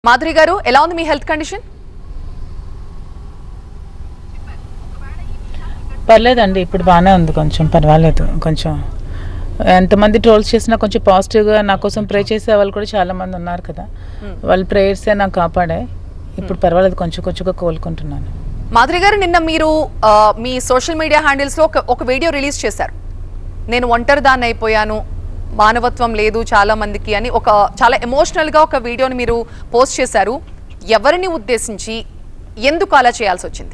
మాధురి గారు ఎలా ఉంది మీ హెల్త్ కండిషన్ పర్లేదండి ఇప్పుడు బాగానే ఉంది కొంచెం పర్వాలేదు కొంచెం ఎంతమంది ట్రోల్స్ చేసినా కొంచెం పాజిటివ్గా నా కోసం ప్రే చేసే వాళ్ళు కూడా చాలా మంది ఉన్నారు కదా వాళ్ళ ప్రేయర్సే నాకు కాపాడాయి ఇప్పుడు పర్వాలేదు కొంచెం కొంచెంగా కోలుకుంటున్నాను మాధురి గారు నిన్న మీరు ఆ, మీ సోషల్ మీడియా హ్యాండిల్స్ లో ఒక- ఒక వీడియో రిలీజ్ చేశారు నేను ఒంటరి దాన్ని అయిపోయాను మానవత్వం లేదు చాలా మందికి అని ఒక చాలా ఎమోషనల్ గా ఒక వీడియోని మీరు పోస్ట్ చేశారు ఎవరిని ఉద్దేశించి ఎందుకు అలా చేయాల్సి వచ్చింది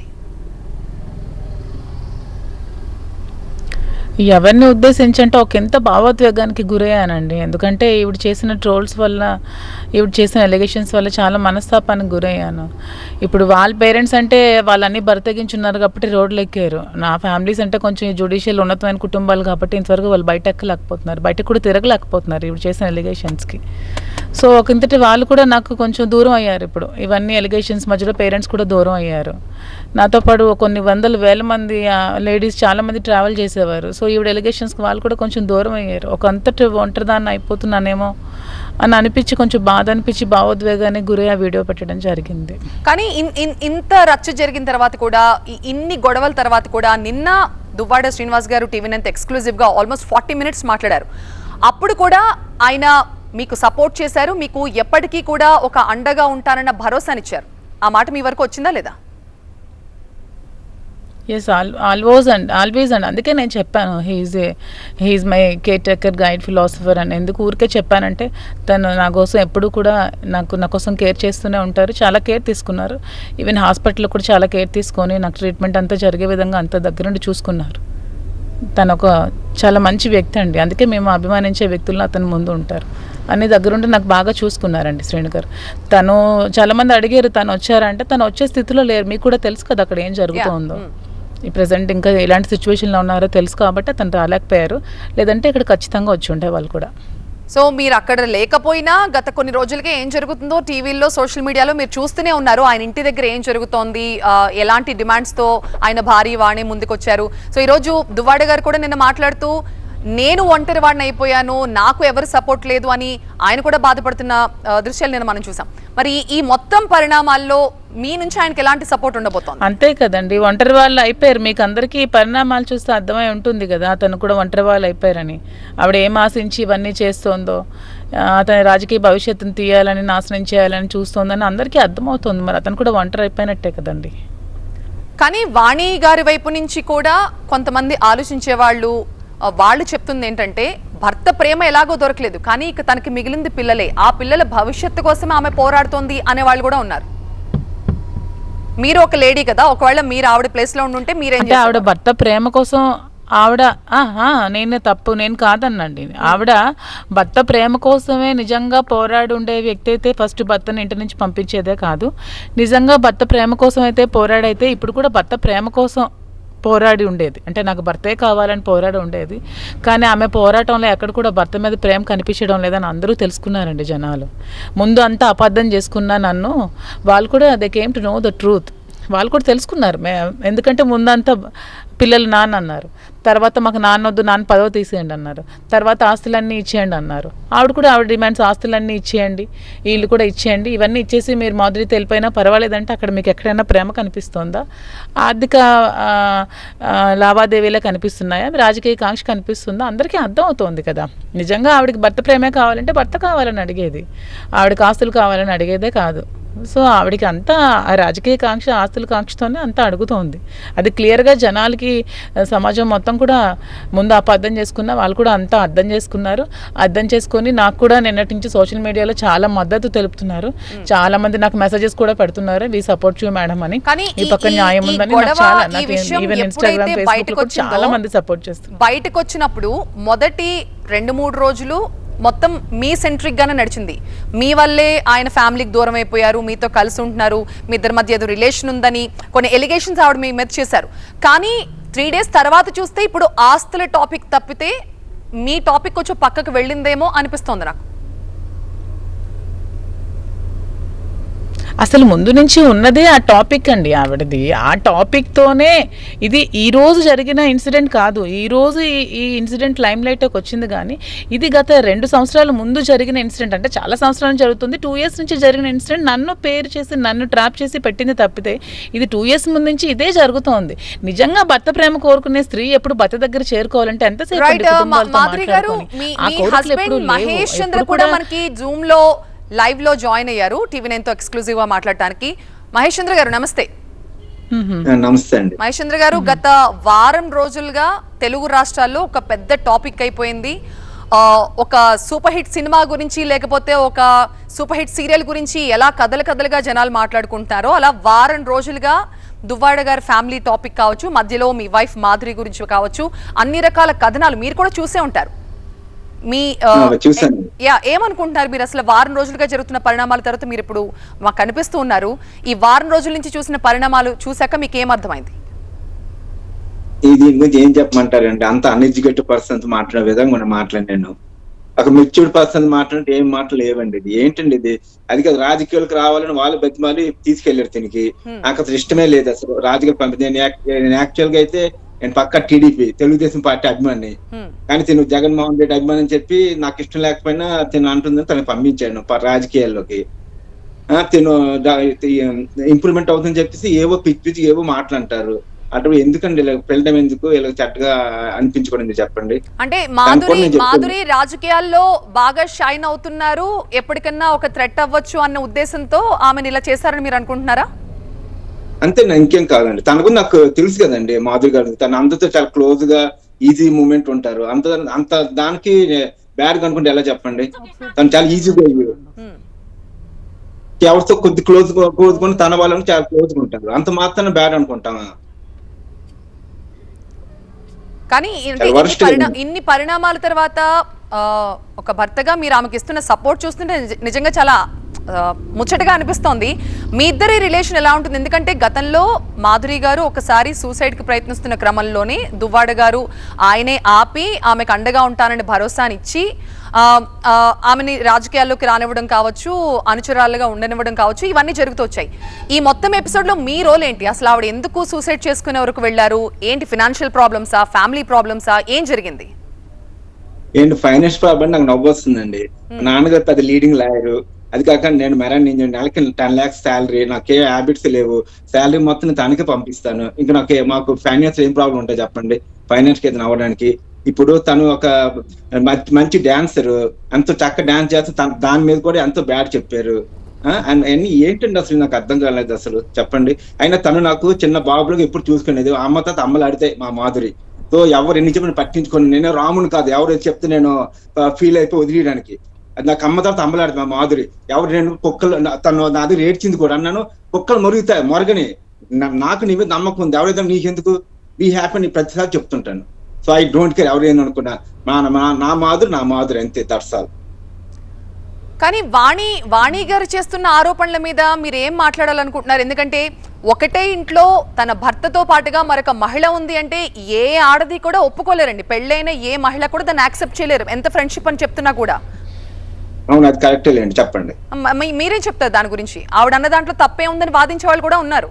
ఎవరిని ఉద్దేశించి అంటే ఒక ఎంత భావోద్వేగానికి గురయ్యానండి ఎందుకంటే ఈవిడ చేసిన ట్రోల్స్ వల్ల ఈవిడ చేసిన ఎలిగేషన్స్ వల్ల చాలా మనస్తాపానికి గురయ్యాను ఇప్పుడు వాళ్ళ పేరెంట్స్ అంటే వాళ్ళన్నీ బరితెగించున్నారు కాబట్టి రోడ్లు ఎక్కారు నా ఫ్యామిలీస్ అంటే కొంచెం జుడిషియల్ ఉన్నతమైన కుటుంబాలు కాబట్టి ఇంతవరకు వాళ్ళు బయట ఎక్కలేకపోతున్నారు బయట కూడా తిరగలేకపోతున్నారు ఈవిడ చేసిన ఎలిగేషన్స్కి సో ఒక ఇంతటి వాళ్ళు కూడా నాకు కొంచెం దూరం అయ్యారు ఇప్పుడు ఇవన్నీ ఎలిగేషన్స్ మధ్యలో పేరెంట్స్ కూడా దూరం అయ్యారు నాతో పాటు కొన్ని వందల వేల మంది లేడీస్ చాలా మంది ట్రావెల్ చేసేవారు సో ఈవిడ ఎలిగేషన్స్కి వాళ్ళు కూడా కొంచెం దూరం అయ్యారు ఒక అంతటి ఒంటరిదాన్ని అయిపోతున్నానేమో అని అనిపించి కొంచెం బాధ అనిపించి భావోద్వేగానికి గురై ఆ వీడియో పెట్టడం జరిగింది కానీ ఇన్- ఇన్- ఇంత రచ్చ జరిగిన తర్వాత కూడా ఈ- ఇన్ని గొడవల తర్వాత కూడా నిన్న Duvvada Srinivas garu TV ninth exclusive గా ఆల్మోస్ట్ ఫార్టీ మినిట్స్ మాట్లాడారు అప్పుడు కూడా ఆయన మీకు సపోర్ట్ చేశారు మీకు ఎప్పటికీ కూడా ఒక అండగా ఉంటానన్న భరోసానిచ్చారు ఆ మాట మీ వరకు వచ్చిందా లేదా yes all always and always and అందుకే నేను చెప్పాను he is a he is my caretaker guide philosopher అని ఎందుకు ఊరికే చెప్పానంటే తను నా కోసం ఎప్పుడు కూడా నాకు నా కోసం కేర్ చేస్తూనే ఉంటారు చాలా కేర్ తీసుకున్నారు ఈవెన్ హాస్పిటల్లో కూడా చాలా కేర్ తీసుకొని నాకు ట్రీట్మెంట్ అంతా జరిగే విధంగా అంత దగ్గరుండి చూసుకున్నారు తను ఒక చాలా మంచి వ్యక్తి అండి అందుకే మేము అభిమానించే వ్యక్తుల్లో అతను ముందు ఉంటారు అన్ని దగ్గరుండి నాకు బాగా చూసుకున్నారండి శ్రేణు గారు తను చాలామంది అడిగారు తను వచ్చారంటే తను వచ్చే స్థితిలో లేరు మీకు కూడా తెలుసు కదా అక్కడ ఏం జరుగుతుందో ఈ ప్రజెంట్ ఇంకా ఎలాంటి సిచ్యువేషన్లో ఉన్నారో తెలుసు కాబట్టి అతను రాలేకపోయారు లేదంటే ఇక్కడ ఖచ్చితంగా వచ్చి ఉండే వాళ్ళు కూడా సో మీరు అక్కడ లేకపోయినా గత కొన్ని రోజులుగా ఏం జరుగుతుందో టీవీల్లో సోషల్ మీడియాలో మీరు చూస్తూనే ఉన్నారు ఆయన ఇంటి దగ్గర ఏం జరుగుతోంది ఆ, ఎలాంటి డిమాండ్స్ తో ఆయన భారీ వాణి ముందుకొచ్చారు సో ఈ రోజు దువ్వాడ గారు కూడా నిన్న మాట్లాడుతూ నేను ఒంటరి వాడిని అయిపోయాను నాకు ఎవరు సపోర్ట్ లేదు అని ఆయన కూడా బాధపడుతున్న ఆ, దృశ్యాలు నేను మనం చూసాం మరి ఈ- ఈ మొత్తం పరిణామాల్లో మీ నుంచి ఆయనకి ఎలాంటి సపోర్ట్ ఉండబోతోంది అంతే కదండి ఒంటరి వాళ్ళు అయిపోయారు మీకు అందరికీ ఈ పరిణామాలు చూస్తే అర్థమై ఉంటుంది కదా అతను కూడా ఒంటరి వాళ్ళు అయిపోయారని ఆవిడ ఏం ఆశించి ఇవన్నీ చేస్తోందో ఆ, అతని రాజకీయ భవిష్యత్తును తీయాలని నాశనం చేయాలని చూస్తోందని అందరికీ అర్థమవుతుంది మరి అతను కూడా ఒంటరి అయిపోయినట్టే కదండి కానీ వాణి గారి వైపు నుంచి కూడా కొంతమంది ఆలోచించే వాళ్ళు ఆ, వాళ్ళు చెప్తుంది ఏంటంటే భర్త ప్రేమ ఎలాగో దొరకలేదు కానీ ఇక తనకి మిగిలింది పిల్లలే ఆ పిల్లల భవిష్యత్తు కోసం ఆమె పోరాడుతోంది అనే వాళ్ళు కూడా ఉన్నారు మీరు ఒక లేడీ కదా ఒకవేళ మీరు ఆవిడ ప్లేస్ లో ఉండుంటే మీరేం అంటే ఆవిడ భర్త ప్రేమ కోసం ఆవిడ ఆహా నేనే తప్పు నేను కాదన్నండి ఆవిడ భర్త ప్రేమ కోసమే నిజంగా పోరాడి ఉండే వ్యక్తి అయితే ఫస్ట్ భర్తని ఇంటి నుంచి పంపించేదే కాదు నిజంగా భర్త ప్రేమ కోసం అయితే పోరాడైతే ఇప్పుడు కూడా భర్త ప్రేమ కోసం పోరాడి ఉండేది అంటే నాకు భర్తే కావాలని పోరాడి ఉండేది కానీ ఆమె పోరాటంలో ఎక్కడ కూడా భర్త మీద ప్రేమ కనిపించడం లేదని అందరూ తెలుసుకున్నారండి జనాలు ముందు అంతా అబద్ధం చేసుకున్నా నన్ను వాళ్ళు కూడా they came to know the truth వాళ్ళు కూడా తెలుసుకున్నారు మే ఎందుకంటే ముందంతా పిల్లలు నాన్న అన్నారు తర్వాత మాకు నాన్న వద్దు నాన్న పదవి తీసేయండి అన్నారు తర్వాత ఆస్తులన్నీ ఇచ్చేయండి అన్నారు ఆవిడ కూడా ఆవిడ డిమాండ్స్ ఆస్తులన్నీ ఇచ్చేయండి వీళ్ళు కూడా ఇచ్చేయండి ఇవన్నీ ఇచ్చేసి మీరు మాదిరి తెలిపోయినా పర్వాలేదంటే అక్కడ మీకు ఎక్కడైనా ప్రేమ కనిపిస్తుందా ఆర్థిక ఆ, ఆ, లావాదేవీలే కనిపిస్తున్నాయా రాజకీయ కాంక్ష కనిపిస్తుందా అందరికీ అర్థం అవుతోంది కదా నిజంగా ఆవిడకి భర్త ప్రేమే కావాలంటే భర్త కావాలని అడిగేది ఆవిడకి ఆస్తులు కావాలని అడిగేదే కాదు సో ఆవిడకి అంతా ఆ రాజకీయ కాంక్ష ఆస్తుల కాంక్షతోనే అంతా అడుగుతోంది అది క్లియర్గా జనాలకి ఆ, సమాజం మొత్తం కూడా ముందు అపార్థం చేసుకున్న వాళ్ళు కూడా అంతా అర్థం చేసుకున్నారు అర్థం చేసుకొని నాకు కూడా నిన్నటి నుంచి సోషల్ మీడియాలో చాలా మద్దతు తెలుపుతున్నారు చాలా మంది నాకు మెసేజెస్ కూడా పెడుతున్నారు వి సపోర్ట్ యూ మేడం అని కానీ ఈ ఈ- పక్క ఈ- న్యాయం ఈ ఉందని గొడవ, నాకు చాలా ఈ నాకు విషయం ఈవెన్ ఇన్స్టాగ్రామ్ ఎప్పుడైతే ఫేస్బుక్ బయటకు కూడా చాలా వచ్చిందో, మంది సపోర్ట్ చేస్తున్నారు బయటకు వచ్చినప్పుడు మొదటి రెండు మూడు రోజులు మొత్తం మీ సెంట్రిక్ గానే నడిచింది మీ వల్లే ఆయన ఫ్యామిలీకి దూరం అయిపోయారు మీతో కలిసి ఉంటున్నారు మీ ఇద్దరి మధ్య ఏదో రిలేషన్ ఉందని కొన్ని ఎలిగేషన్స్ ఆవిడ మీ మీద చేశారు కానీ త్రీ డేస్ తర్వాత చూస్తే ఇప్పుడు ఆస్తుల టాపిక్ తప్పితే మీ టాపిక్ కొంచెం పక్కకు వెళ్ళిందేమో అనిపిస్తోంది నాకు అసలు ముందు నుంచి ఉన్నదే ఆ టాపిక్ అండి ఆవిడది ఆ టాపిక్ తోనే ఇది ఈ రోజు జరిగిన ఇన్సిడెంట్ కాదు ఈ రోజు ఈ ఈ ఇన్సిడెంట్ లైమ్ లైట్కి వచ్చింది కానీ ఇది గత రెండు సంవత్సరాల ముందు జరిగిన ఇన్సిడెంట్ అంటే చాలా సంవత్సరాల నుంచి జరుగుతుంది టూ ఇయర్స్ నుంచి జరిగిన ఇన్సిడెంట్ నన్ను పేరు చేసి నన్ను ట్రాప్ చేసి పెట్టింది తప్పితే ఇది టూ ఇయర్స్ ముందు నుంచి ఇదే జరుగుతోంది నిజంగా భర్త ప్రేమ కోరుకునే స్త్రీ ఎప్పుడు భర్త దగ్గర చేరుకోవాలంటే ఎంతసేపు అండి రైట్ కుటుంబాలతో మాధురి గారు మాట్లాడుకొని? మీ ఆ మీ కోరికలు హస్బెండ్ ఎప్పుడూ లేవు. మహేష్ చంద్ర ఎప్పుడు కూడా మనకి జూమ్ లో లైవ్ లో జాయిన్ అయ్యారు టీవీ నైన్ తో ఎక్స్క్లూజివ్ గా మాట్లాడటానికి మహేష్ చంద్ర గారు నమస్తే మ్మ్. నమస్తే అండి మహేష్ చంద్ర గారు గత వారం రోజులుగా తెలుగు రాష్ట్రాల్లో ఒక పెద్ద టాపిక్ అయిపోయింది ఆ, ఒక సూపర్ హిట్ సినిమా గురించి లేకపోతే ఒక సూపర్ హిట్ సీరియల్ గురించి ఎలా కథలు కథలుగా జనాలు మాట్లాడుకుంటున్నారో అలా వారం రోజులుగా దువ్వాడ గారి ఫ్యామిలీ టాపిక్ కావచ్చు మధ్యలో మీ వైఫ్ మాధురి గురించి కావచ్చు అన్ని రకాల కథనాలు మీరు కూడా చూసే ఉంటారు మీ ఆ, ఆ, చూశాను. యా ఏమనుకుంటున్నారు మీరు అసలు వారం రోజులుగా జరుగుతున్న పరిణామాల తర్వాత మీరు ఇప్పుడు మాకు కనిపిస్తూ ఉన్నారు ఈ వారం రోజుల నుంచి చూసిన పరిణామాలు చూశాక మీకు ఏమర్థమైంది ఈ దీని గురించి ఏం చెప్పమంటారండి అంత అన్ఎడ్యుకేటెడ్ పర్సన్స్ మాట్లాడే విధంగా మనం మాట్లాడాను ఒక మెచ్యూర్డ్ పర్సన్ మాట్లాడితే ఏం మాటలు లేవండి ఇది ఏంటండి ఇది అది కాదు రాజకీయాలకు రావాలని వాళ్ళు బతిమాలి తీసుకెళ్లారు దీనికి నాకు అసలు ఇష్టమే లేదు అసలు రాజకీయ పంపి నేను యాక్- నేను యాక్చువల్ గా అయితే నేను పక్క టీడీపీ తెలుగుదేశం పార్టీ అభిమాని హ్మ్. కానీ తిను జగన్మోహన్ రెడ్డి అభిమాని అని చెప్పి నాకు ఇష్టం లేకపోయినా తిను అంటుందని తనకు పంపించాను ప- రాజకీయాల్లోకి ఆ, తిను ఇంప్రూవ్మెంట్ అవుతుందని చెప్పేసి ఏవో పిచ్చి పిచ్చి ఏవో మాటలంటారు అటు ఎందుకండి ఇలా వెళ్ళడం ఎందుకు ఇలా చెట్టగా అనిపించుకోవడం ఎందుకు చెప్పండి అంటే మాధురి దానికోసం నేను చెప్తున్నా. మాధురి రాజకీయాల్లో బాగా షైన్ అవుతున్నారు ఎప్పటికన్నా ఒక థ్రెట్ అవ్వచ్చు అన్న ఉద్దేశంతో ఆమెను ఇలా చేశారని మీరు అనుకుంటున్నారా అంతే నా ఇంకేం కాదండి తనకు నాకు తెలుసు కదండి మాధురి గారు తను అందరితో చాలా క్లోజ్ గా ఈజీ మూమెంట్ ఉంటారు అంత అంత దానికి బ్యాడ్ అనుకుంటే ఎలా చెప్పండి తను చాలా ఈజీగా హ్మ్. ఎవరితో కొద్ది క్లోజ్ క్లోజ్ కొని తన వాళ్ళని చాలా క్లోజ్ గా ఉంటారు అంత మాత్రం బ్యాడ్ అనుకుంటామా కానీ అంటే చాలా ఇన్ని worst గా పరిణా- ఉంది. ఇన్ని పరిణామాల తర్వాత ఆ, ఒక భర్తగా మీరు ఆమెకి ఇస్తున్న సపోర్ట్ చూస్తుంటే నిజ- నిజంగా చాలా ఆ, ముచ్చటగా అనిపిస్తోంది మీ ఇద్దరి రిలేషన్ ఎలా ఉంటుంది ఎందుకంటే గతంలో మాధురి గారు ఒకసారి సూసైడ్ కి ప్రయత్నిస్తున్న క్రమంలోనే దువ్వాడ గారు ఆయనే ఆపి ఆమెకు అండగా ఉంటానని భరోసానిచ్చి ఆ, ఆ, ఆమెని రాజకీయాల్లోకి రానివ్వడం కావచ్చు అనుచరాలుగా ఉండనివ్వడం కావచ్చు ఇవన్నీ జరుగుతూ వచ్చాయి ఈ మొత్తం ఎపిసోడ్ లో మీ రోల్ ఏంటి అసలు ఆవిడ ఎందుకు సూసైడ్ చేసుకునే వరకు వెళ్ళారు ఏంటి ఫినాన్షియల్ ప్రాబ్లమ్సా ఫ్యామిలీ ప్రాబ్లమ్సా ఏం జరిగింది ఏంటి ఫైనాన్స్ ప్రాబ్లం నాకు నవ్వు వస్తుందండి మా నాన్నగారు పెద్ద లీడింగ్ లాయర్ అది కాక నేను మెరాన్ నేను నెలకి టెన్ లాక్స్ శాలరీ నాకే హ్యాబిట్స్ లేవు శాలరీ మొత్తం నేను తనకే పంపిస్తాను ఇంకా నాకు ఏ- మాకు ఫైనాన్స్ ఏం ప్రాబ్లం ఉంటాయి చెప్పండి ఫైనాన్స్ కి ఏదైనా అవ్వడానికి ఇప్పుడు తను ఒక మంచి- మంచి డాన్సర్ ఎంతో చక్క డాన్స్ చేస్తే తన- దాని మీద కూడా ఎంతో బ్యాడ్ చెప్పారు ఆ, అండ్ అన్ని ఏంటండి అసలు నాకు అర్థం కాలేదు అసలు చెప్పండి అయినా తను నాకు చిన్న బాబులకు ఎప్పుడు చూసుకునేది అమ్మ తాత అమ్మలు ఆడితే మా మాధురి సో ఎవరు ఎన్ని చెప్పిన పట్టించుకొని నేను రాముని కాదు ఎవరు చెప్తే నేను ఫీల్ అయిపోయి వదిలేయడానికి అది నాకు అమ్మ తర్వాత అమ్మలాడుతుంది మా మాధురి ఎవరు నేను కుక్కలు నా- తను నా దగ్గర ఏడ్చింది కూడా అన్నాను కుక్కలు మొరుగుతాయి మొరగని నా- నాకు నీ మీద నమ్మకం ఉంది ఎవరైతే నీకెందుకు బీ హ్యాపీ అని ప్రతిసారి చెప్తుంటాను సో ఐ డోంట్ కేర్ ఎవరైనా అనుకున్నా మా మా- నా మాధురి నా మాధురి అంతే దర్శాలు కానీ వాణి వాణి గారు చేస్తున్న ఆరోపణల మీద మీరు ఏం మాట్లాడాలనుకుంటున్నారు ఎందుకంటే ఒకటే ఇంట్లో తన భర్తతో పాటుగా మరొక మహిళ ఉంది అంటే ఏ ఆడది కూడా ఒప్పుకోలేరండి పెళ్ళైన ఏ మహిళ కూడా దాన్ని యాక్సెప్ట్ చేయలేరు ఎంత ఫ్రెండ్షిప్ అని చెప్తున్నా కూడా అవును అది కరెక్టే లేండి చెప్పండి మ- మీ- మీరేం చెప్తారు దాని గురించి ఆవిడ అన్న దాంట్లో తప్పే ఉందని వాదించే వాళ్ళు కూడా ఉన్నారు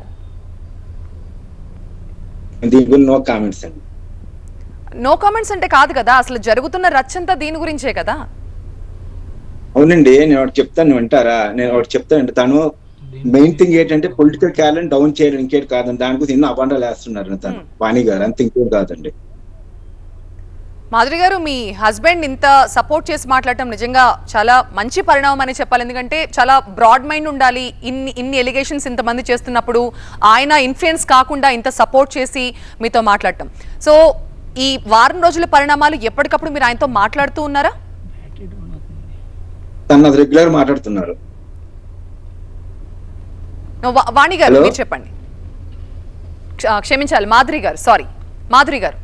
దీని గురించి నో కామెంట్స్ అండి నో కామెంట్స్ అంటే కాదు కదా అసలు జరుగుతున్న రచ్చంతా దీని గురించే కదా అవునండి నేను ఒకటి చెప్తాను నువ్వు వింటారా నేను ఒకటి చెప్తానండి తను మెయిన్ థింగ్ ఏంటంటే పొలిటికల్ క్యాలెంట్ డౌన్ చేయడం ఇంకేటి కాదండి దాని గురించి ఎన్నో అబండాలు వేస్తున్నారు తను వాణి గారు అంత ఇంకేం కాదండి మాధురి గారు మీ హస్బెండ్ ఇంత సపోర్ట్ చేసి మాట్లాడటం నిజంగా చాలా మంచి పరిణామం అని చెప్పాలి ఎందుకంటే చాలా బ్రాడ్ మైండ్ ఉండాలి ఇన్ని ఇన్ని ఎలిగేషన్స్ ఇంతమంది చేస్తున్నప్పుడు ఆయన ఇన్ఫ్లుయెన్స్ కాకుండా ఇంత సపోర్ట్ చేసి మీతో మాట్లాడటం సో ఈ వారం రోజుల పరిణామాలు ఎప్పటికప్పుడు మీరు ఆయనతో మాట్లాడుతూ ఉన్నారా తను అది రెగ్యులర్ మాట్లాడుతున్నారు నో, వా- వాణి గారు Hello? మీరు చెప్పండి క్ష- క్షమించాలి మాధురి గారు సారీ మాధురి గారు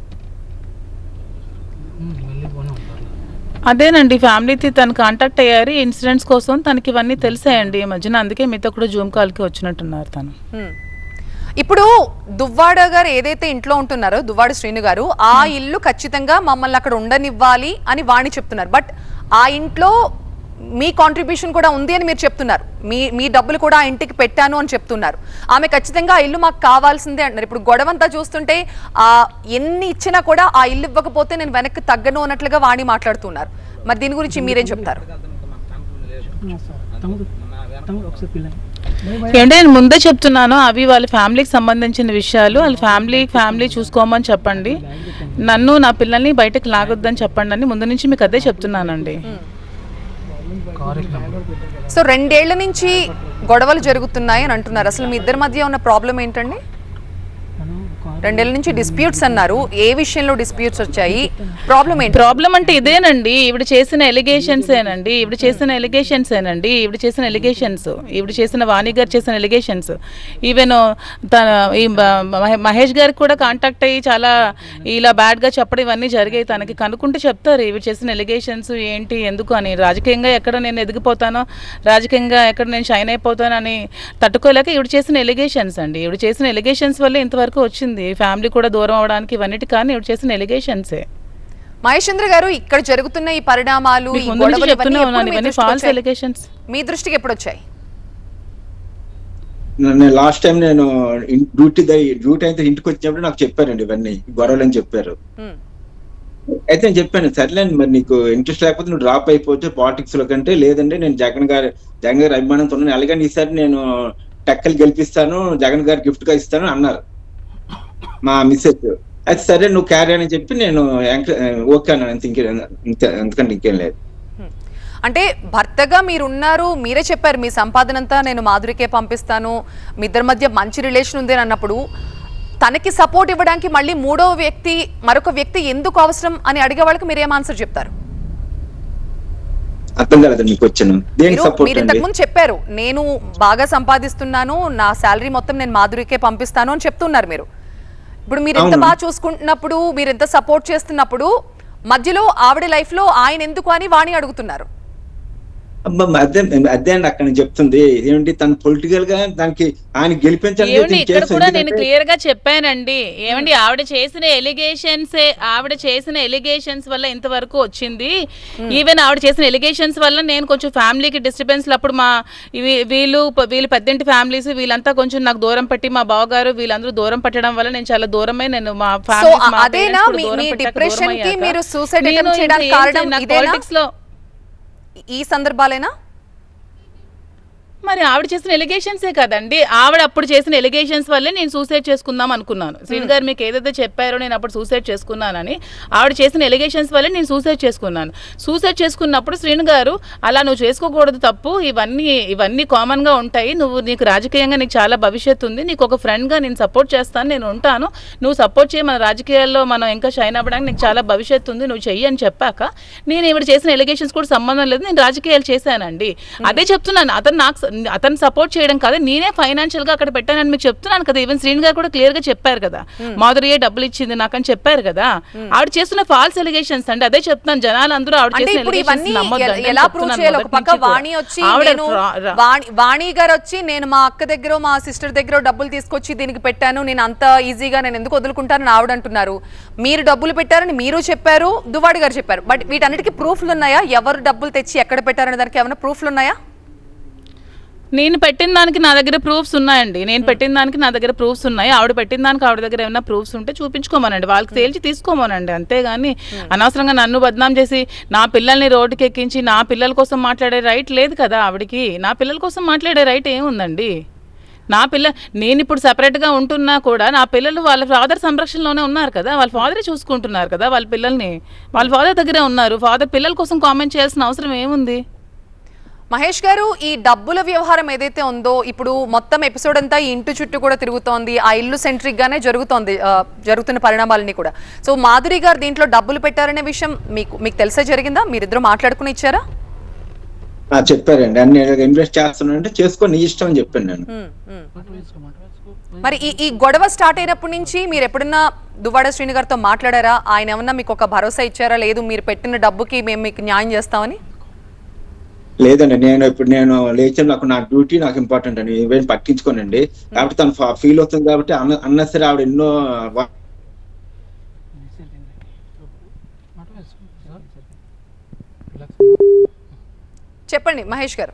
అదేనండి ఫ్యామిలీతో తను కాంటాక్ట్ అయ్యారు ఇన్సిడెంట్స్ కోసం తనకి ఇవన్నీ తెలిసాయండి ఈ మధ్యన అందుకే మీతో కూడా జూమ్ కాల్కి వచ్చినట్టున్నారు తను హ్మ్. ఇప్పుడు దువ్వాడ గారు ఏదైతే ఇంట్లో ఉంటున్నారో దువ్వాడ శ్రీను గారు ఆ ఇల్లు ఖచ్చితంగా మమ్మల్ని అక్కడ ఉండనివ్వాలి అని వాణి చెప్తున్నారు బట్ ఆ ఇంట్లో మీ కాంట్రిబ్యూషన్ కూడా ఉంది అని మీరు చెప్తున్నారు మీ మీ డబ్బులు కూడా ఆ ఇంటికి పెట్టాను అని చెప్తున్నారు ఆమె ఖచ్చితంగా ఆ ఇల్లు మాకు కావాల్సిందే అంటున్నారు ఇప్పుడు గొడవంతా చూస్తుంటే ఆ ఎన్ని ఇచ్చినా కూడా ఆ ఇల్లు ఇవ్వకపోతే నేను వెనక్కి తగ్గను అన్నట్లుగా వాణి మాట్లాడుతున్నారు మరి దీని గురించి మీరేం చెప్తారు తమ్ముడు తమ్ముడు ఒకసారి పిల్లని ఏంటంటే నేను ముందే చెప్తున్నాను అవి వాళ్ళ ఫ్యామిలీకి సంబంధించిన విషయాలు వాళ్ళ ఫ్యామిలీ ఫ్యామిలీ చూసుకోమని చెప్పండి నన్ను నా పిల్లల్ని బయటకు లాగొద్దని చెప్పండి అని ముందు నుంచి మీకు అదే చెప్తున్నానండి సో రెండేళ్ల నుంచి గొడవలు జరుగుతున్నాయి అని అంటున్నారు అసలు మీ ఇద్దరి మధ్య ఉన్న ప్రాబ్లం ఏంటండి మనం కార్ రెండేళ్ల నుంచి డిస్ప్యూట్స్ అన్నారు ఏ విషయంలో డిస్ప్యూట్స్ వచ్చాయి ప్రాబ్లం ఏంటి ప్రాబ్లం అంటే ఇదేనండి ఇవిడ చేసిన ఎలిగేషన్స్ ఏనండి ఇవిడ చేసిన ఎలిగేషన్స్ ఏనండి ఇవిడ చేసిన ఎలిగేషన్స్ ఇవిడ చేసిన వాణి గారు చేసిన ఎలిగేషన్స్ ఈవెన్ తన ఈ మ- మహే- మహేష్ గారికి కూడా కాంటాక్ట్ అయ్యి చాలా ఇలా బ్యాడ్గా చెప్పడం ఇవన్నీ జరిగాయి తనకి కనుక్కుంటే చెప్తారు ఇవి చేసిన ఎలిగేషన్స్ ఏంటి ఎందుకు అని రాజకీయంగా ఎక్కడ నేను ఎదిగిపోతానో రాజకీయంగా ఎక్కడ నేను షైన్ అయిపోతానో అని తట్టుకోలేక ఇవిడ చేసిన ఎలిగేషన్స్ అండి ఇవిడ చేసిన ఎలిగేషన్స్ వల్ల ఇంతవరకు వచ్చింది ఫ్యామిలీ కూడా దూరం అవడానికి ఇవన్నిటి కానీ ఇవిడ చేసిన ఎలిగేషన్సే మహేష్ గారు ఇక్కడ జరుగుతున్న ఈ పరిణామాలు ఈ మీకు ముందు నుంచి గొడవలు చెప్తూనే ఇవన్నీ ఉన్నాను ఎప్పుడు మీ ఇవన్నీ దృష్టికి ఫాల్స్ వచ్చాయి? ఎలిగేషన్స్ మీ దృష్టికి ఎప్పుడు వచ్చాయి నేను లాస్ట్ టైం నేను డ్యూటీ డ్యూటీ అయితే ఇంటికి వచ్చినప్పుడు నాకు చెప్పారండి ఇవన్నీ గొడవలు అని చెప్పారు ఉమ్. అయితే నేను చెప్పాను సర్లేండి మరి నీకు ఇంట్రెస్ట్ లేకపోతే నువ్వు డ్రాప్ అయిపోవచ్చు పాలిటిక్స్ లో కంటే లేదంటే నేను జగన్ గారి జగన్ గారి అభిమానంతో ఉన్నాను అలాగని ఈసారి నేను టెక్కలు గెలిపిస్తాను జగన్ గారు గిఫ్ట్ గా ఇస్తాను అన్నారు మా మిస్సెస్ అయితే సరే నువ్వు క్యారీ అని చెప్పి నేను ఎంక- ఓకే అన్నాను అంత ఇంకే ఇంత- అంతకంటే ఇంకేం లేదు హ్మ్. అంటే భర్తగా మీరు ఉన్నారు మీరే చెప్పారు మీ సంపాదన అంతా నేను మాధురికే పంపిస్తాను మీ ఇద్దరి మధ్య మంచి రిలేషన్ ఉంది అని అన్నప్పుడు తనకి సపోర్ట్ ఇవ్వడానికి మళ్ళీ మూడో వ్యక్తి మరొక వ్యక్తి ఎందుకు అవసరం అని అడిగే వాళ్ళకి మీరు ఏం ఆన్సర్ చెప్తారు అర్థం కాలేదు మీకు వచ్చాను దేనికి మీరు సపోర్ట్ మీరు అండి ఇంతకుముందు చెప్పారు నేను బాగా సంపాదిస్తున్నాను నా శాలరీ మొత్తం నేను మాధురికే పంపిస్తాను అని చెప్తున్నారు మీరు ఇప్పుడు మీరు ఎంత అవును. బాగా చూసుకుంటున్నప్పుడు మీరు ఎంత సపోర్ట్ చేస్తున్నప్పుడు మధ్యలో ఆవిడ లైఫ్ లో ఆయన ఎందుకు అని వాణి అడుగుతున్నారు అబ్బా, అదే అదే అండి అక్కడ నేను చెప్తుంది ఏంటి తను పొలిటికల్ గా దానికి ఆయన గెలిపించాలని ఏమండి చెప్పి ఇక్కడ చేస్తాను. కూడా నేను ఎందుకంటే- క్లియర్ గా చెప్పానండి ఏమండి ఆవిడ చేసిన ఎలిగేషన్స్ ఆవిడ చేసిన ఎలిగేషన్స్ వల్ల ఇంతవరకు వచ్చింది ఈవెన్ ఆవిడ చేసిన ఎలిగేషన్స్ వల్ల నేను కొంచెం ఫ్యామిలీకి డిస్టర్బెన్స్ అప్పుడు మా ఇవి వీళ్ళు వీళ్ళు పెద్దంటి ఫ్యామిలీస్ వీళ్ళంతా కొంచెం నాకు దూరం పెట్టి మా బావగారు వీళ్ళందరూ దూరం పెట్టడం వల్ల నేను చాలా దూరమే నేను మా సో families, మా అదేనా parents కూడా మీ- దూరం మీ పెట్టాక depression దూరం కి అయ్యాక మీరు suicide నేను attempt చేయడానికి ఇంకా ఏం కారణం చేయను. నాకు ఇదేనా? politics లో ఈ సందర్భాలేనా మరి ఆవిడ చేసిన ఎలిగేషన్సే కదండి ఆవిడ అప్పుడు చేసిన ఎలిగేషన్స్ వల్లే నేను సూసైడ్ చేసుకుందాం అనుకున్నాను శ్రీని గారు మీకు ఏదైతే చెప్పారో నేను అప్పుడు సూసైడ్ చేసుకున్నానని ఆవిడ చేసిన ఎలిగేషన్స్ వల్లే నేను సూసైడ్ చేసుకున్నాను సూసైడ్ చేసుకున్నప్పుడు శ్రీని గారు అలా నువ్వు చేసుకోకూడదు తప్పు ఇవన్నీ ఇవన్నీ కామన్ గా ఉంటాయి నువ్వు నీకు రాజకీయంగా నీకు చాలా భవిష్యత్తు ఉంది నీకు ఒక ఫ్రెండ్ గా నేను సపోర్ట్ చేస్తాను నేను ఉంటాను నువ్వు సపోర్ట్ చేయి మన రాజకీయాల్లో మనం ఇంకా షైన్ అవ్వడానికి నీకు చాలా భవిష్యత్తు ఉంది నువ్వు చెయ్యి అని చెప్పాక నేను ఇవిడ చేసిన ఎలిగేషన్స్ కూడా సంబంధం లేదు నేను రాజకీయాలు చేశానండి అదే చెప్తున్నాను అతను నాకు అతను సపోర్ట్ చేయడం కాదు నేనే ఫైనాన్షియల్ గా అక్కడ పెట్టానని మీకు చెప్తున్నాను కదా ఈవెన్ శ్రీని గారు కూడా క్లియర్ గా చెప్పారు కదా మాధురియే డబ్బులు ఇచ్చింది నాకని చెప్పారు కదా ఆవిడ చేస్తున్న ఫాల్స్ ఎలిగేషన్స్ అండి అదే చెప్తున్నాను జనాలు అందరూ ఆవిడ అంటే చేసిన ఇప్పుడు allegations ఇవన్నీ నమ్మొద్దండి ఎ- అని ఎలా ప్రూవ్ చెప్తున్నాను చేయాలి ఒక మొదటి పక్క నుంచి కూడా. వాణి వచ్చి ఆవిడ నేను రా- రా- వాణి వాణి గారు వచ్చి నేను మా అక్క దగ్గర మా సిస్టర్ దగ్గర డబ్బులు తీసుకొచ్చి దీనికి పెట్టాను నేను అంత ఈజీగా నేను ఎందుకు వదులుకుంటానని ఆవిడ అంటున్నారు మీరు డబ్బులు పెట్టారని మీరు చెప్పారు దువ్వాడి గారు చెప్పారు బట్ వీటన్నిటికీ ప్రూఫ్లు ఉన్నాయా ఎవరు డబ్బులు తెచ్చి ఎక్కడ పెట్టారనే దానికి ఏమైనా ప్రూఫ్లు ఉన్నాయా నేను పెట్టిన దానికి నా దగ్గర ప్రూఫ్స్ ఉన్నాయండి నేను పెట్టిన దానికి నా దగ్గర ప్రూఫ్స్ ఉన్నాయి ఆవిడ పెట్టిన దానికి ఆవిడ దగ్గర ఏమైనా ప్రూఫ్స్ ఉంటే చూపించుకోమనండి వాళ్ళకి తేల్చి తీసుకోమనండి అంతేగాని అనవసరంగా నన్ను బదనాం చేసి నా పిల్లల్ని రోడ్డుకి ఎక్కించి నా పిల్లల కోసం మాట్లాడే రైట్ లేదు కదా ఆవిడకి నా పిల్లల కోసం మాట్లాడే రైట్ ఏముందండి నా పిల్ల నేను ఇప్పుడు సెపరేట్గా ఉంటున్నా కూడా నా పిల్లలు వాళ్ళ ఫాదర్ సంరక్షణలోనే ఉన్నారు కదా వాళ్ళ ఫాదరే చూసుకుంటున్నారు కదా వాళ్ళ పిల్లల్ని వాళ్ళ ఫాదర్ దగ్గరే ఉన్నారు ఫాదర్ పిల్లల కోసం కామెంట్ చేయాల్సిన అవసరం ఏముంది మహేష్ గారు ఈ డబ్బుల వ్యవహారం ఏదైతే ఉందో ఇప్పుడు మొత్తం ఎపిసోడ్ అంతా ఈ ఇంటి చుట్టూ కూడా తిరుగుతోంది ఆ ఇల్లు సెంట్రిక్ గానే జరుగుతోంది ఆ, జరుగుతున్న పరిణామాలన్నీ కూడా సో మాధురి గారు దీంట్లో డబ్బులు పెట్టారనే విషయం మీకు మీకు తెలిసే జరిగిందా మీరిద్దరు మాట్లాడుకుని ఇచ్చారా ఆ, చెప్పారండి అన్ని ఇన్వెస్ట్ చేస్తున్నానంటే చేసుకో నీ ఇష్టం అని చెప్పాను నేను ఉమ్, ఉమ్. మరి ఈ ఈ గొడవ స్టార్ట్ అయినప్పటి నుంచి మీరు ఎప్పుడన్నా దువ్వాడ శ్రీని గారితో మాట్లాడారా ఆయన ఏమన్నా మీకు ఒక భరోసా ఇచ్చారా లేదు మీరు పెట్టిన డబ్బుకి మేము మీకు న్యాయం చేస్తామని లేదండి నేను ఇప్పుడు నేను లేచిన నాకు నా డ్యూటీ నాకు ఇంపార్టెంట్ అండి ఇవేం పట్టించుకోనండి కాబట్టి తను ఫీల్ అవుతుంది కాబట్టి అన్న అన్నసరి ఆవిడ ఎన్నో వా- చెప్పండి మహేష్ గారు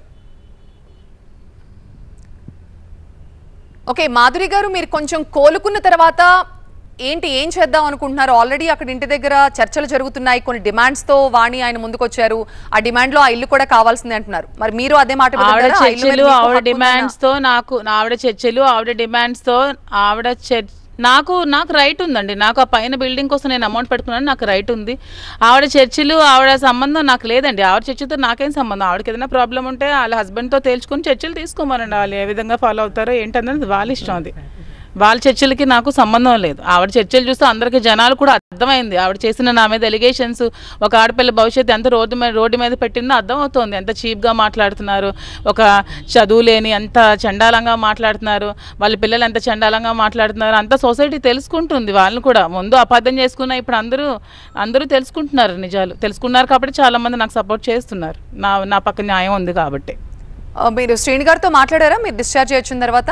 ఓకే మాధురి గారు మీరు కొంచెం కోలుకున్న తర్వాత ఏంటి ఏం చేద్దాం అనుకుంటున్నారు ఆల్రెడీ అక్కడ ఇంటి దగ్గర చర్చలు జరుగుతున్నాయి కొన్ని డిమాండ్స్ తో వాణి ఆయన ముందుకొచ్చారు ఆ డిమాండ్ లో ఆ ఇల్లు కూడా కావాల్సిందే అంటున్నారు మరి మీరు అదే మాట మీద ఆవిడ ఉన్నారా? ఆ ఇల్లు మీద చర్చలు మీకు ఆవిడ హక్కు ఉందనా? డిమాండ్స్ తో నాకు నా ఆవిడ చర్చలు ఆవిడ డిమాండ్స్ తో ఆవిడ చర్చ నాకు నాకు రైట్ ఉందండి నాకు ఆ పైన బిల్డింగ్ కోసం నేను అమౌంట్ పెట్టుకున్నాను నాకు రైట్ ఉంది ఆవిడ చర్చలు ఆవిడ సంబంధం నాకు లేదండి ఆవిడ చర్చతో నాకేం సంబంధం ఆవిడకి ఏదైనా ప్రాబ్లం ఉంటే వాళ్ళ హస్బెండ్తో తేల్చుకొని చర్చలు తీసుకోమనండి వాళ్ళు ఏ విధంగా ఫాలో అవుతారో ఏంటన్నది వాళ్ళ ఇష్టం అది వాళ్ళ చర్చలకి నాకు సంబంధం లేదు ఆవిడ చర్చలు చూస్తే అందరికీ జనాలు కూడా అర్థమైంది ఆవిడ చేసిన నా మీద ఎలిగేషన్స్ ఒక ఆడపిల్ల భవిష్యత్తు ఎంత రోడ్డు మీద రోడ్డు మీద పెట్టిందో అర్థమవుతోంది ఎంత చీప్గా మాట్లాడుతున్నారు ఒక చదువు లేని ఎంత చండాలంగా మాట్లాడుతున్నారు వాళ్ళ పిల్లలు ఎంత చండాలంగా మాట్లాడుతున్నారు అంత సొసైటీ తెలుసుకుంటుంది వాళ్ళని కూడా ముందు అబద్ధం చేసుకున్న ఇప్పుడు అందరూ అందరూ తెలుసుకుంటున్నారు నిజాలు తెలుసుకున్నారు కాబట్టి చాలామంది నాకు సపోర్ట్ చేస్తున్నారు నా నా పక్క న్యాయం ఉంది కాబట్టి ఆ, మీరు శ్రీని గారితో మాట్లాడారా మీరు డిశ్చార్జ్ వచ్చిన తర్వాత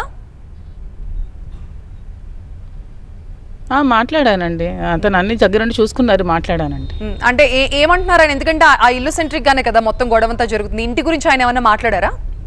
ఆ, మాట్లాడానండి అతను అన్ని దగ్గరుండి చూసుకున్నారు మాట్లాడానండి ఉమ్, అంటే ఏ ఏమంటున్నారు ఆయన ఎందుకంటే ఆ- ఆ ఇల్లు సెంట్రిక్ గానే కదా మొత్తం గొడవంతా జరుగుతుంది ఇంటి గురించి ఆయన ఏమన్నా మాట్లాడారా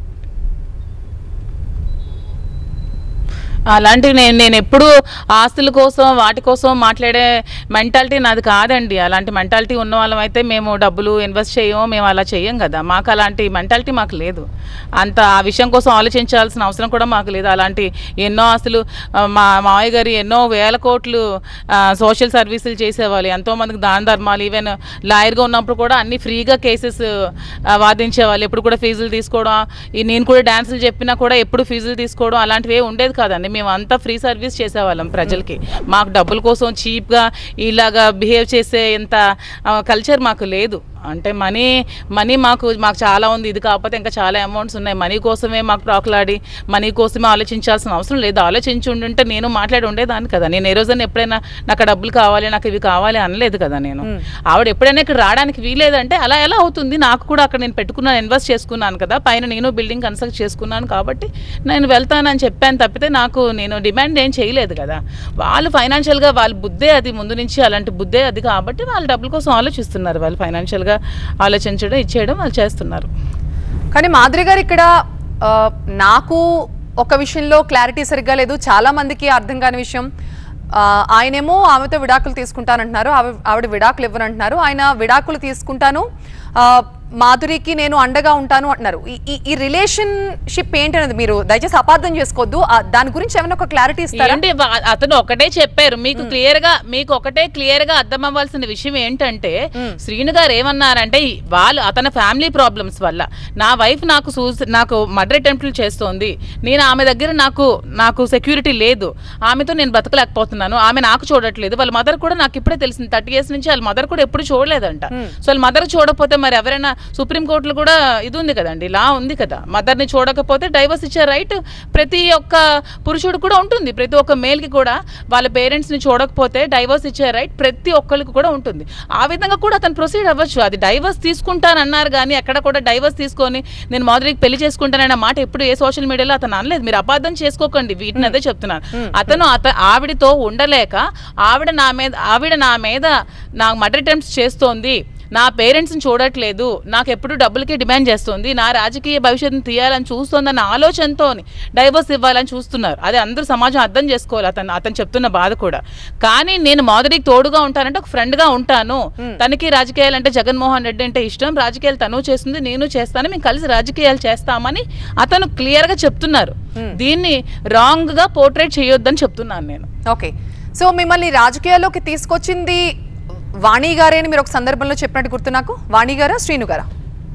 అలాంటివి నేను నేను ఎప్పుడు ఆస్తుల కోసం వాటి కోసం మాట్లాడే మెంటాలిటీ నాది కాదండి అలాంటి మెంటాలిటీ ఉన్న వాళ్ళం అయితే మేము డబ్బులు ఇన్వెస్ట్ చేయము మేము అలా చెయ్యం కదా మాకు అలాంటి మెంటాలిటీ మాకు లేదు అంత ఆ విషయం కోసం ఆలోచించాల్సిన అవసరం కూడా మాకు లేదు అలాంటి ఎన్నో ఆస్తులు ఆ, మా మావయ్య గారు ఎన్నో వేల కోట్లు సోషల్ సర్వీసులు చేసేవాళ్ళు ఎంతోమందికి దాన ధర్మాలు ఈవెన్ లాయర్గా ఉన్నప్పుడు కూడా అన్ని ఫ్రీగా కేసెస్ వాదించేవాళ్ళు ఎప్పుడు కూడా ఫీజులు తీసుకోవడం ఈ నేను కూడా డాన్సులు చెప్పినా కూడా ఎప్పుడు ఫీజులు తీసుకోవడం అలాంటివి ఏం ఉండేది కాదండి మేము అంతా ఫ్రీ సర్వీస్ చేసేవాళ్ళం ప్రజలకి మాకు డబ్బుల కోసం చీప్గా ఇలాగా బిహేవ్ చేసే ఇంత కల్చర్ మాకు లేదు అంటే మనీ మనీ మాకు మాకు చాలా ఉంది ఇది కాకపోతే ఇంకా చాలా అమౌంట్స్ ఉన్నాయి మనీ కోసమే మాకు ప్రాకులాడి మనీ కోసమే ఆలోచించాల్సిన అవసరం లేదు ఆలోచించి ఉండుంటే నేను మాట్లాడి ఉండేదాన్ని కదా నేను ఏ రోజైనా ఎప్పుడైనా నాకు ఆ డబ్బులు కావాలి నాకు ఇవి కావాలి అనలేదు కదా నేను ఆవిడ ఎప్పుడైనా ఇక్కడ రావడానికి వీలేదంటే అలా ఎలా అవుతుంది నాకు కూడా అక్కడ నేను పెట్టుకున్నాను ఇన్వెస్ట్ చేసుకున్నాను కదా పైన నేను బిల్డింగ్ కన్స్ట్రక్ట్ చేసుకున్నాను కాబట్టి నేను వెళ్తానని చెప్పాను తప్పితే నాకు నేను డిమాండ్ ఏం చేయలేదు కదా వాళ్ళు ఫైనాన్షియల్గా వాళ్ళ బుద్ధే అది ముందు నుంచి అలాంటి బుద్ధే అది కాబట్టి వాళ్ళు డబ్బుల కోసం ఆలోచిస్తున్నారు వాళ్ళు ఫైనాన్షియల్గా ఆలోచించడం ఇచ్చేయడం వాళ్ళు చేస్తున్నారు కానీ మాధురి గారు ఇక్కడ ఆ, నాకు ఒక విషయంలో క్లారిటీ సరిగ్గా లేదు చాలా మందికి అర్థం కాని విషయం ఆ, ఆయనేమో ఆమెతో విడాకులు తీసుకుంటానంటున్నారు ఆవి- ఆవిడ విడాకులు ఇవ్వనంటున్నారు ఆయన విడాకులు తీసుకుంటాను ఆ, మాధురికి నేను అండగా ఉంటాను అంటున్నారు ఈ- ఈ ఈ రిలేషన్షిప్ ఏంటనేది మీరు దయచేసి అపార్థం చేసుకోవద్దు ఆ, దాని గురించి ఏమైనా ఒక క్లారిటీ ఇస్తారా ఏంటి వా- అతను ఒకటే చెప్పారు మీకు క్లియర్ గా మీకు ఒకటే క్లియర్ గా అర్థం అవ్వాల్సిన విషయం ఏంటంటే శ్రీను గారు ఏమన్నారంటే ఈ- వాళ్ళు అతని ఫ్యామిలీ ప్రాబ్లమ్స్ వల్ల నా వైఫ్ నాకు సూస- నాకు మర్డర్ అటెంప్ట్లు చేస్తోంది నేను ఆమె దగ్గర నాకు నాకు సెక్యూరిటీ లేదు ఆమెతో నేను బతకలేకపోతున్నాను ఆమె నాకు చూడట్లేదు వాళ్ళ మదర్ కూడా నాకు ఇప్పుడే తెలిసింది థర్టీ ఇయర్స్ నుంచి వాళ్ళ మదర్ కూడా ఎప్పుడు చూడలేదంట సో వాళ్ళ మదర్ చూడకపోతే మరి ఎవరైనా సుప్రీం కోర్టులో కూడా ఇది ఉంది కదండి లా ఉంది కదా మదర్ని చూడకపోతే డైవర్స్ ఇచ్చే రైట్ ప్రతి ఒక్క పురుషుడు కూడా ఉంటుంది ప్రతి ఒక్క మేల్కి కూడా వాళ్ళ పేరెంట్స్ని చూడకపోతే డైవర్స్ ఇచ్చే రైట్ ప్రతి ఒక్కరికి కూడా ఉంటుంది ఆ విధంగా కూడా అతను ప్రొసీడ్ అవ్వచ్చు అది డైవర్స్ తీసుకుంటానన్నారు కానీ ఎక్కడ కూడా డైవర్స్ తీసుకొని నేను మాధురికి పెళ్లి చేసుకుంటానన్న మాట ఎప్పుడు ఏ సోషల్ మీడియాలో అతను అనలేదు మీరు అబద్ధం చేసుకోకండి వీటిని అదే చెప్తున్నాను అతను అత ఆవిడతో ఉండలేక ఆవిడ నా మీద ఆవిడ నా మీద నా మర్డర్ అటెంప్ట్స్ చేస్తోంది నా పేరెంట్స్ని చూడట్లేదు నాకు ఎప్పుడు డబ్బులకి డిమాండ్ చేస్తుంది నా రాజకీయ భవిష్యత్తును తీయాలని చూస్తోందన్న ఆలోచనతో డైవర్స్ ఇవ్వాలని చూస్తున్నారు అది అందరూ సమాజం అర్థం చేసుకోవాలి అతను అతను చెప్తున్న బాధ కూడా కానీ నేను మాధురికి తోడుగా ఉంటానంటే ఒక ఫ్రెండ్గా ఉంటాను తనకి రాజకీయాలు అంటే జగన్మోహన్ రెడ్డి అంటే ఇష్టం రాజకీయాలు తను చేస్తుంది నేను చేస్తాను మేము కలిసి రాజకీయాలు చేస్తామని అతను క్లియర్గా చెప్తున్నారు దీన్ని రాంగ్గా పోర్ట్రేట్ చేయొద్దని చెప్తున్నాను నేను ఓకే సో మిమ్మల్ని రాజకీయాల్లోకి తీసుకొచ్చింది వాణి గారే అని మీరు ఒక సందర్భంలో చెప్పినట్టు గుర్తు నాకు వాణి గారా శ్రీను గారా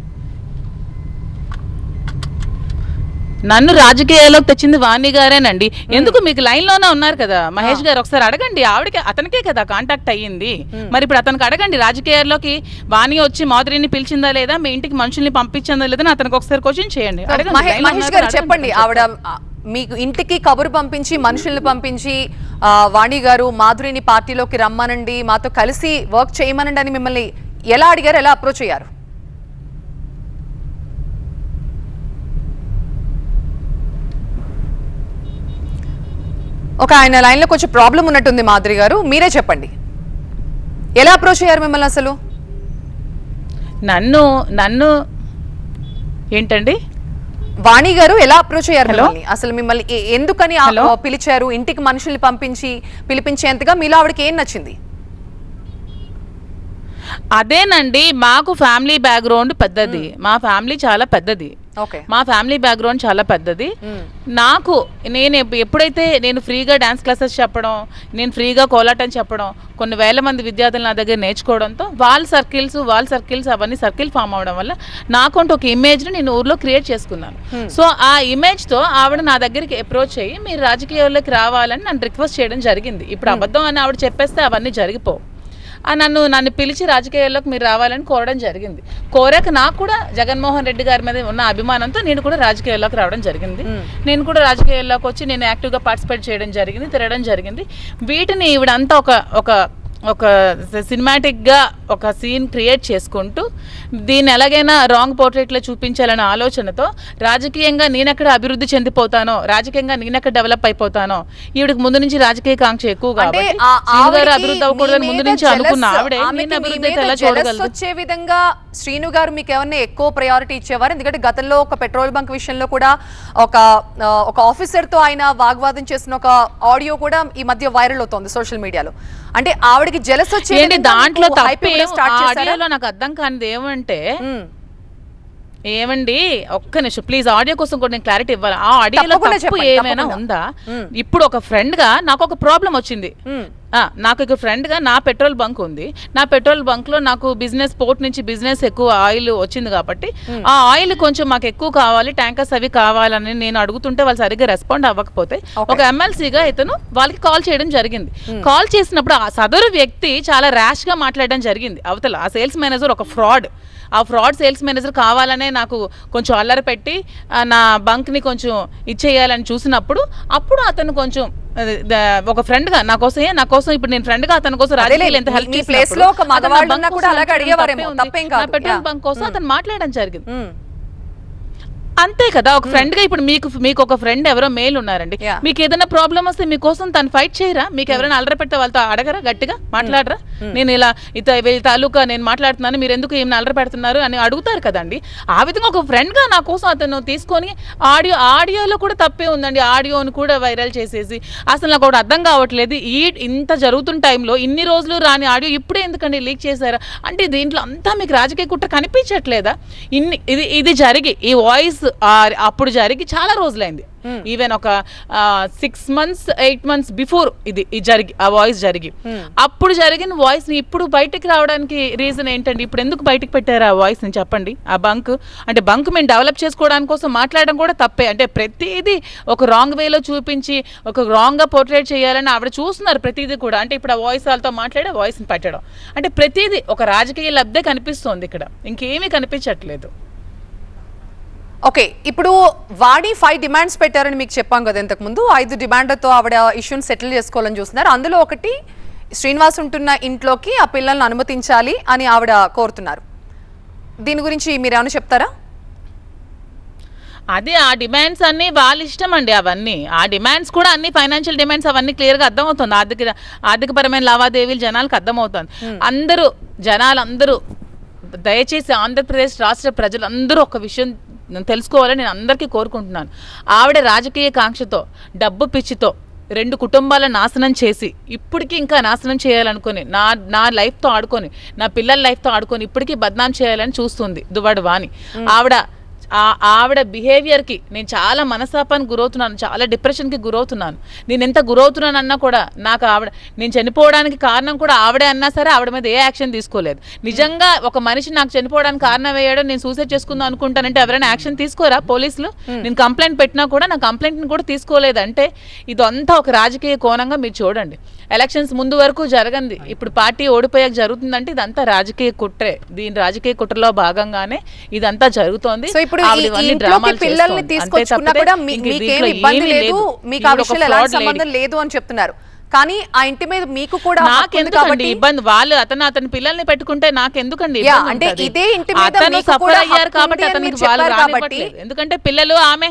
నన్ను రాజకీయాల్లోకి తెచ్చింది వాణి గారేనండి ఎందుకు మీకు లైన్ లోనే ఉన్నారు కదా మహేష్ గారు ఒకసారి అడగండి ఆవిడకి అతనికే కదా కాంటాక్ట్ అయ్యింది మరి ఇప్పుడు అతనికి అడగండి రాజకీయాల్లోకి వాణి వచ్చి మాధురిని పిలిచిందా లేదా మీ ఇంటికి మనుషుల్ని పంపించిందా లేదా అని అతనికి ఒకసారి క్వశ్చన్ చేయండి అడగండి. మహే- line లో మహేష్ ఉన్నారు గారు కదా, చెప్పండి అడగండి. ఆవిడ ఆ, మీకు ఇంటికి కబురు పంపించి మనుషుల్ని పంపించి ఆ, వాణి గారు మాధురిని పార్టీలోకి రమ్మనండి మాతో కలిసి వర్క్ చేయమనండి అని మిమ్మల్ని ఎలా అడిగారు ఎలా అప్రోచ్ అయ్యారు ఒక ఆయన లైన్లో కొంచెం ప్రాబ్లం ఉన్నట్టుంది మాధురి గారు మీరే చెప్పండి ఎలా అప్రోచ్ అయ్యారు మిమ్మల్ని అసలు నన్ను నన్ను ఏంటండి వాణి గారు ఎలా అప్రోచ్ అయ్యారు Hello? మిమ్మల్ని అసలు మిమ్మల్ని ఏ- ఎందుకని ఆ- Hello? ఆ పిలిచారు ఇంటికి మనుషుల్ని పంపించి పిలిపించేంతగా మీలో ఆవిడకి ఏం నచ్చింది అదేనండి మాకు ఫ్యామిలీ బ్యాక్గ్రౌండ్ పెద్దది మా ఫ్యామిలీ చాలా పెద్దది ఓకే మా ఫ్యామిలీ బ్యాక్గ్రౌండ్ చాలా పెద్దది నాకు నేను ఎప్- ఎప్పుడైతే నేను ఫ్రీగా డాన్స్ క్లాసెస్ చెప్పడం నేను ఫ్రీగా కోలాటం చెప్పడం కొన్ని వేల మంది విద్యార్థులు నా దగ్గర నేర్చుకోవడంతో వాళ్ళ సర్కిల్స్ వాళ్ళ సర్కిల్స్ అవన్నీ సర్కిల్ ఫామ్ అవడం వల్ల నాకంటూ ఒక ఇమేజ్ని నేను ఊర్లో క్రియేట్ చేసుకున్నాను సో ఆ ఇమేజ్తో ఆవిడ నా దగ్గరికి అప్రోచ్ అయ్యి మీరు రాజకీయాల్లోకి రావాలని నన్ను రిక్వెస్ట్ చేయడం జరిగింది ఇప్పుడు అబద్ధం అని ఆవిడ చెప్పేస్తే అవన్నీ జరిగిపోవు ఆ నన్ను నన్ను పిలిచి రాజకీయాల్లోకి మీరు రావాలని కోరడం జరిగింది కోరాక నాకు కూడా జగన్మోహన్ రెడ్డి గారి మీద ఉన్న అభిమానంతో నేను కూడా రాజకీయాల్లోకి రావడం జరిగింది నేను కూడా రాజకీయాల్లోకి వచ్చి నేను యాక్టివ్గా పార్టిసిపేట్ చేయడం జరిగింది తిరగడం జరిగింది వీటిని ఇవిడంతా ఒక ఒక ఒక సినిమాటిక్గా ఒక సీన్ క్రియేట్ చేసుకుంటూ దీన్ని ఎలాగైనా రాంగ్ పోర్ట్రేట్లో చూపించాలనే ఆలోచనతో రాజకీయంగా నేనెక్కడ అభివృద్ధి చెందిపోతానో రాజకీయంగా నేనెక్కడ డెవలప్ అయిపోతానో ఈవిడికి ముందు నుంచి రాజకీయ కాంక్ష ఎక్కువ అంటే కాబట్టి ఆ- శ్రీను గారు ఆవిడకి అభివృద్ధి అవ్వకూడదని మీ ముందు మీద నుంచి అనుకున్న jealous- ఆవిడే ఆమెకి నేను మీ అభివృద్ధి మీద అయితే ఎలా jealous చూడగలదు వచ్చే విధంగా శ్రీను గారు మీకు ఏమన్నా ఎక్కువ ప్రయారిటీ ఇచ్చేవారు ఎందుకంటే గతంలో ఒక పెట్రోల్ బంక్ విషయంలో కూడా ఒక ఆ, ఒక ఆఫీసర్ తో ఆయన వాగ్వాదం చేసిన ఒక ఆడియో కూడా ఈ మధ్య వైరల్ అవుతోంది సోషల్ మీడియాలో అంటే ఆవిడకి జలస్ వచ్చే ఏంటి విధంగా దాంట్లో మీకు hype తప్పే ఇవ్వడం start చేశారా? ఆడియోలో నాకు అర్థం కానిది ఏమంటే మ్మ్. ఏమండి ఒక్క నిమిషం ప్లీజ్ ఆడియో కోసం కూడా నేను క్లారిటీ ఇవ్వాలి ఆ ఆడియోలో తప్పకుండా తప్పు చెప్పండి, ఏమైనా తప్పకుండా. ఉందా మ్మ్. ఇప్పుడు ఒక ఫ్రెండ్ గా నాకు ఒక ప్రాబ్లం వచ్చింది మ్మ్. ఆ, నాకు ఇక ఫ్రెండ్ గా నా పెట్రోల్ బంక్ ఉంది నా పెట్రోల్ బంక్ లో నాకు బిజినెస్ పోర్ట్ నుంచి బిజినెస్ ఎక్కువ ఆయిల్ వచ్చింది కాబట్టి ఆ ఆయిల్ కొంచెం మాకు ఎక్కువ కావాలి ట్యాంకర్స్ అవి కావాలని నేను అడుగుతుంటే వాళ్ళు సరిగ్గా రెస్పాండ్ అవ్వకపోతే ఒక ఎమ్మెల్సీగా ఇతను వాళ్ళకి కాల్ చేయడం జరిగింది కాల్ చేసినప్పుడు ఆ సదరు వ్యక్తి చాలా ర్యాష్ గా మాట్లాడడం జరిగింది అవతల ఆ సేల్స్ మేనేజర్ ఒక ఫ్రాడ్ ఆ ఫ్రాడ్ సేల్స్ మేనేజర్ కావాలనే నాకు కొంచెం అల్లరి పెట్టి ఆ, నా బంక్ని కొంచెం ఇచ్చేయాలని చూసినప్పుడు అప్పుడు అతను కొంచెం అది, ద- ఒక ఫ్రెండ్ గా నా కోసం నా కోసం ఇప్పుడు నేను ఫ్రెండ్ గా అతని కోసం అదేలే, రాజకీయాలు ఎంత హెల్ప్ మీ place లో ఒక మగవాళ్ళు ఉన్నా కూడా అలాగే అడిగేవారేమో, తప్పేం కాదు. Petrol Yeah. బంక్ కోసం అతను మాట్లాడడం జరిగింది మ్మ్. అంతే కదా ఒక ఫ్రెండ్ గా ఇప్పుడు మీకు మీకు ఒక ఫ్రెండ్ ఎవరో మేల్ ఉన్నారండి Yeah. మీకు ఏదైనా ప్రాబ్లం వస్తే మీకోసం తను ఫైట్ చేయరా మీకు ఎవరైనా అలర పెడితే వాళ్ళతో అడగరా గట్టిగా మాట్లాడరా నేను ఇలా ఇత వీళ్ళ తాలూకా నేను మాట్లాడుతున్నాను మీరు ఎందుకు ఏమైనా అలర పెడుతున్నారు అని అడుగుతారు కదండి ఆ విధంగా ఒక ఫ్రెండ్ గా నా కోసం అతను తీసుకొని ఆడియో ఆడియోలో కూడా తప్పే ఉందండి ఆడియోను కూడా వైరల్ చేసేసి అసలు నాకు ఒకటి అర్థం కావట్లేదు ఈ ఇంత జరుగుతున్న టైంలో ఇన్ని రోజులు రాని ఆడియో ఇప్పుడే ఎందుకండి లీక్ చేశారా అంటే దీంట్లో అంతా మీకు రాజకీయ కుట్ర కనిపించట్లేదా ఇన్ని ఇది ఇది జరిగి ఈ వాయిస్ అప్పుడు జరిగి చాలా రోజులైంది ఈవెన్ ఒక six months eight months before ఇది ఇది జరిగి ఆ వాయిస్ జరిగి అప్పుడు జరిగిన వాయిస్ ని ఇప్పుడు బయటికి రావడానికి రీజన్ ఏంటండి ఇప్పుడు ఎందుకు బయటికి పెట్టారు ఆ వాయిస్ ని చెప్పండి ఆ బంక్ అంటే బంక్ మేము డెవలప్ చేసుకోవడానికి కోసం మాట్లాడడం కూడా తప్పే అంటే ప్రతిదీ ఒక రాంగ్ వేలో చూపించి ఒక రాంగ్ గా పోర్ట్రేట్ చేయాలని ఆవిడ చూస్తున్నారు ప్రతిదీ కూడా అంటే ఇప్పుడు ఆ వాయిస్ వాళ్ళతో మాట్లాడే వాయిస్ ని పెట్టడం అంటే ప్రతిదీ ఒక రాజకీయ లబ్ధే కనిపిస్తోంది ఇక్కడ ఇంకేమీ కనిపించట్లేదు ఓకే ఇప్పుడు వాడి ఫైవ్ డిమాండ్స్ పెట్టారని మీకు చెప్పాం కదా ఇంతకు ముందు ఐదు డిమాండ్లతో ఆవిడ ఇష్యూని సెటిల్ చేసుకోవాలని చూస్తున్నారు అందులో ఒకటి శ్రీనివాస్ ఉంటున్న ఇంట్లోకి ఆ పిల్లల్ని అనుమతించాలి అని ఆవిడ కోరుతున్నారు దీని గురించి మీరు ఏమైనా చెప్తారా అదే ఆ డిమాండ్స్ అన్ని వాళ్ళ ఇష్టం అండి అవన్నీ ఆ డిమాండ్స్ కూడా అన్ని ఫైనాన్షియల్ డిమాండ్స్ అవన్నీ క్లియర్ గా అర్థమవుతుంది ఆర్థిక ఆర్థికపరమైన లావాదేవీలు జనాలకు అర్థమవుతుంది అందరూ జనాలు అందరూ దయచేసి ఆంధ్రప్రదేశ్ రాష్ట్ర ప్రజలందరూ ఒక విషయం తెలుసుకోవాలని నేను అందరికీ కోరుకుంటున్నాను ఆవిడ రాజకీయ కాంక్షతో డబ్బు పిచ్చితో రెండు కుటుంబాల నాశనం చేసి ఇప్పటికీ ఇంకా నాశనం చేయాలనుకుని నా నా లైఫ్తో ఆడుకొని నా పిల్లల లైఫ్తో ఆడుకొని ఇప్పటికీ బద్నాం చేయాలని చూస్తుంది దువ్వాడు వాణి ఆవిడ ఆ- ఆవిడ బిహేవియర్కి నేను చాలా మనస్తాపానికి గురవుతున్నాను చాలా డిప్రెషన్కి గురవుతున్నాను నేను ఎంత గురవుతున్నాను అన్నా కూడా నాకు ఆవిడ నేను చనిపోవడానికి కారణం కూడా ఆవిడే అన్నా సరే ఆవిడ మీద ఏ యాక్షన్ తీసుకోలేదు నిజంగా ఒక మనిషి నాకు చనిపోవడానికి కారణం వేయడం నేను సూసైడ్ చేసుకుందాం అనుకుంటానంటే ఎవరైనా యాక్షన్ తీసుకోరా పోలీసులు నేను కంప్లైంట్ పెట్టినా కూడా నా కంప్లైంట్ని కూడా తీసుకోలేదు అంటే ఇదంతా ఒక రాజకీయ కోణంగా మీరు చూడండి ఎలక్షన్స్ ముందు వరకు జరగంది ఇప్పుడు పార్టీ ఓడిపోయాక జరుగుతుందంటే ఇదంతా రాజకీయ కుట్రే దీని రాజకీయ కుట్రలో భాగంగానే ఇదంతా జరుగుతోంది సో ఇప్పుడు ఆవిడ ఈ- ఈ ఇవన్నీ ఇంట్లోకి డ్రామాలు పిల్లల్ని చేస్తోంది. తీసుకొచ్చుకున్నా అంతే కూడా తప్పితే మీ- ఇంక మీకేం దీంట్లో ఇబ్బంది ఏమీ లేదు మీకు ఆ ఈవిడ ఒక విషయంలో ఎలాంటి fraud lady. సంబంధం లేదు అని చెప్తున్నారు కానీ ఆ ఇంటి మీద మీకు కూడా హక్కు ఉంది నాకెందుకండి కాబట్టి ఇబ్బంది వాళ్ళు అతను అతని పిల్లల్ని పెట్టుకుంటే నాకెందుకండి యా, ఇబ్బంది అంటే ఉంటది? ఇదే ఇంటి మీద అతను మీకు సఫర్ కూడా అయ్యారు హక్కు కాబట్టి ఉంది అని అతనికి మీరు వాళ్ళు చెప్పారు కాబట్టి- రానివ్వట్లేదు ఎందుకంటే పిల్లలు ఆమె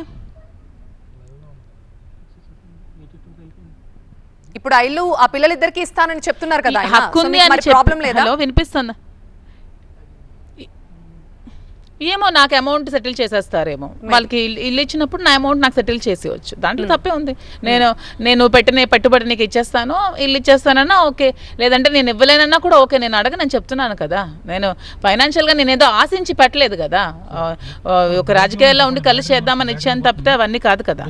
ఇప్పుడు ఆ ఇల్లు ఆ పిల్లలిద్దరికి ఇస్తానని చెప్తున్నారు కదా ఆయన. హక్కు సో ఉంది మీకు అని మరి చెప్పి- ప్రాబ్లం లేదా హలో వినిపిస్తుందా ఏమో నాకు అమౌంట్ సెటిల్ చేసేస్తారేమో వాళ్ళకి ఇల్లు- ఇల్లు ఇచ్చినప్పుడు నా అమౌంట్ నాకు సెటిల్ చేసేయచ్చు దాంట్లో తప్పే ఉంది నేను నేను పెట్టిన పెట్టుబడి నీకు ఇచ్చేస్తాను ఇల్లు ఇచ్చేస్తానన్నా ఓకే లేదంటే నేను ఇవ్వలేనన్నా కూడా ఓకే నేను అడగ నేను చెప్తున్నాను కదా నేను ఫైనాన్షియల్గా నేను ఏదో ఆశించి పెట్టలేదు కదా ఆ, ఆ, ఒక రాజకీయాల్లో ఉండి కలిసి చేద్దామని ఇచ్చాను తప్పితే అవన్నీ కాదు కదా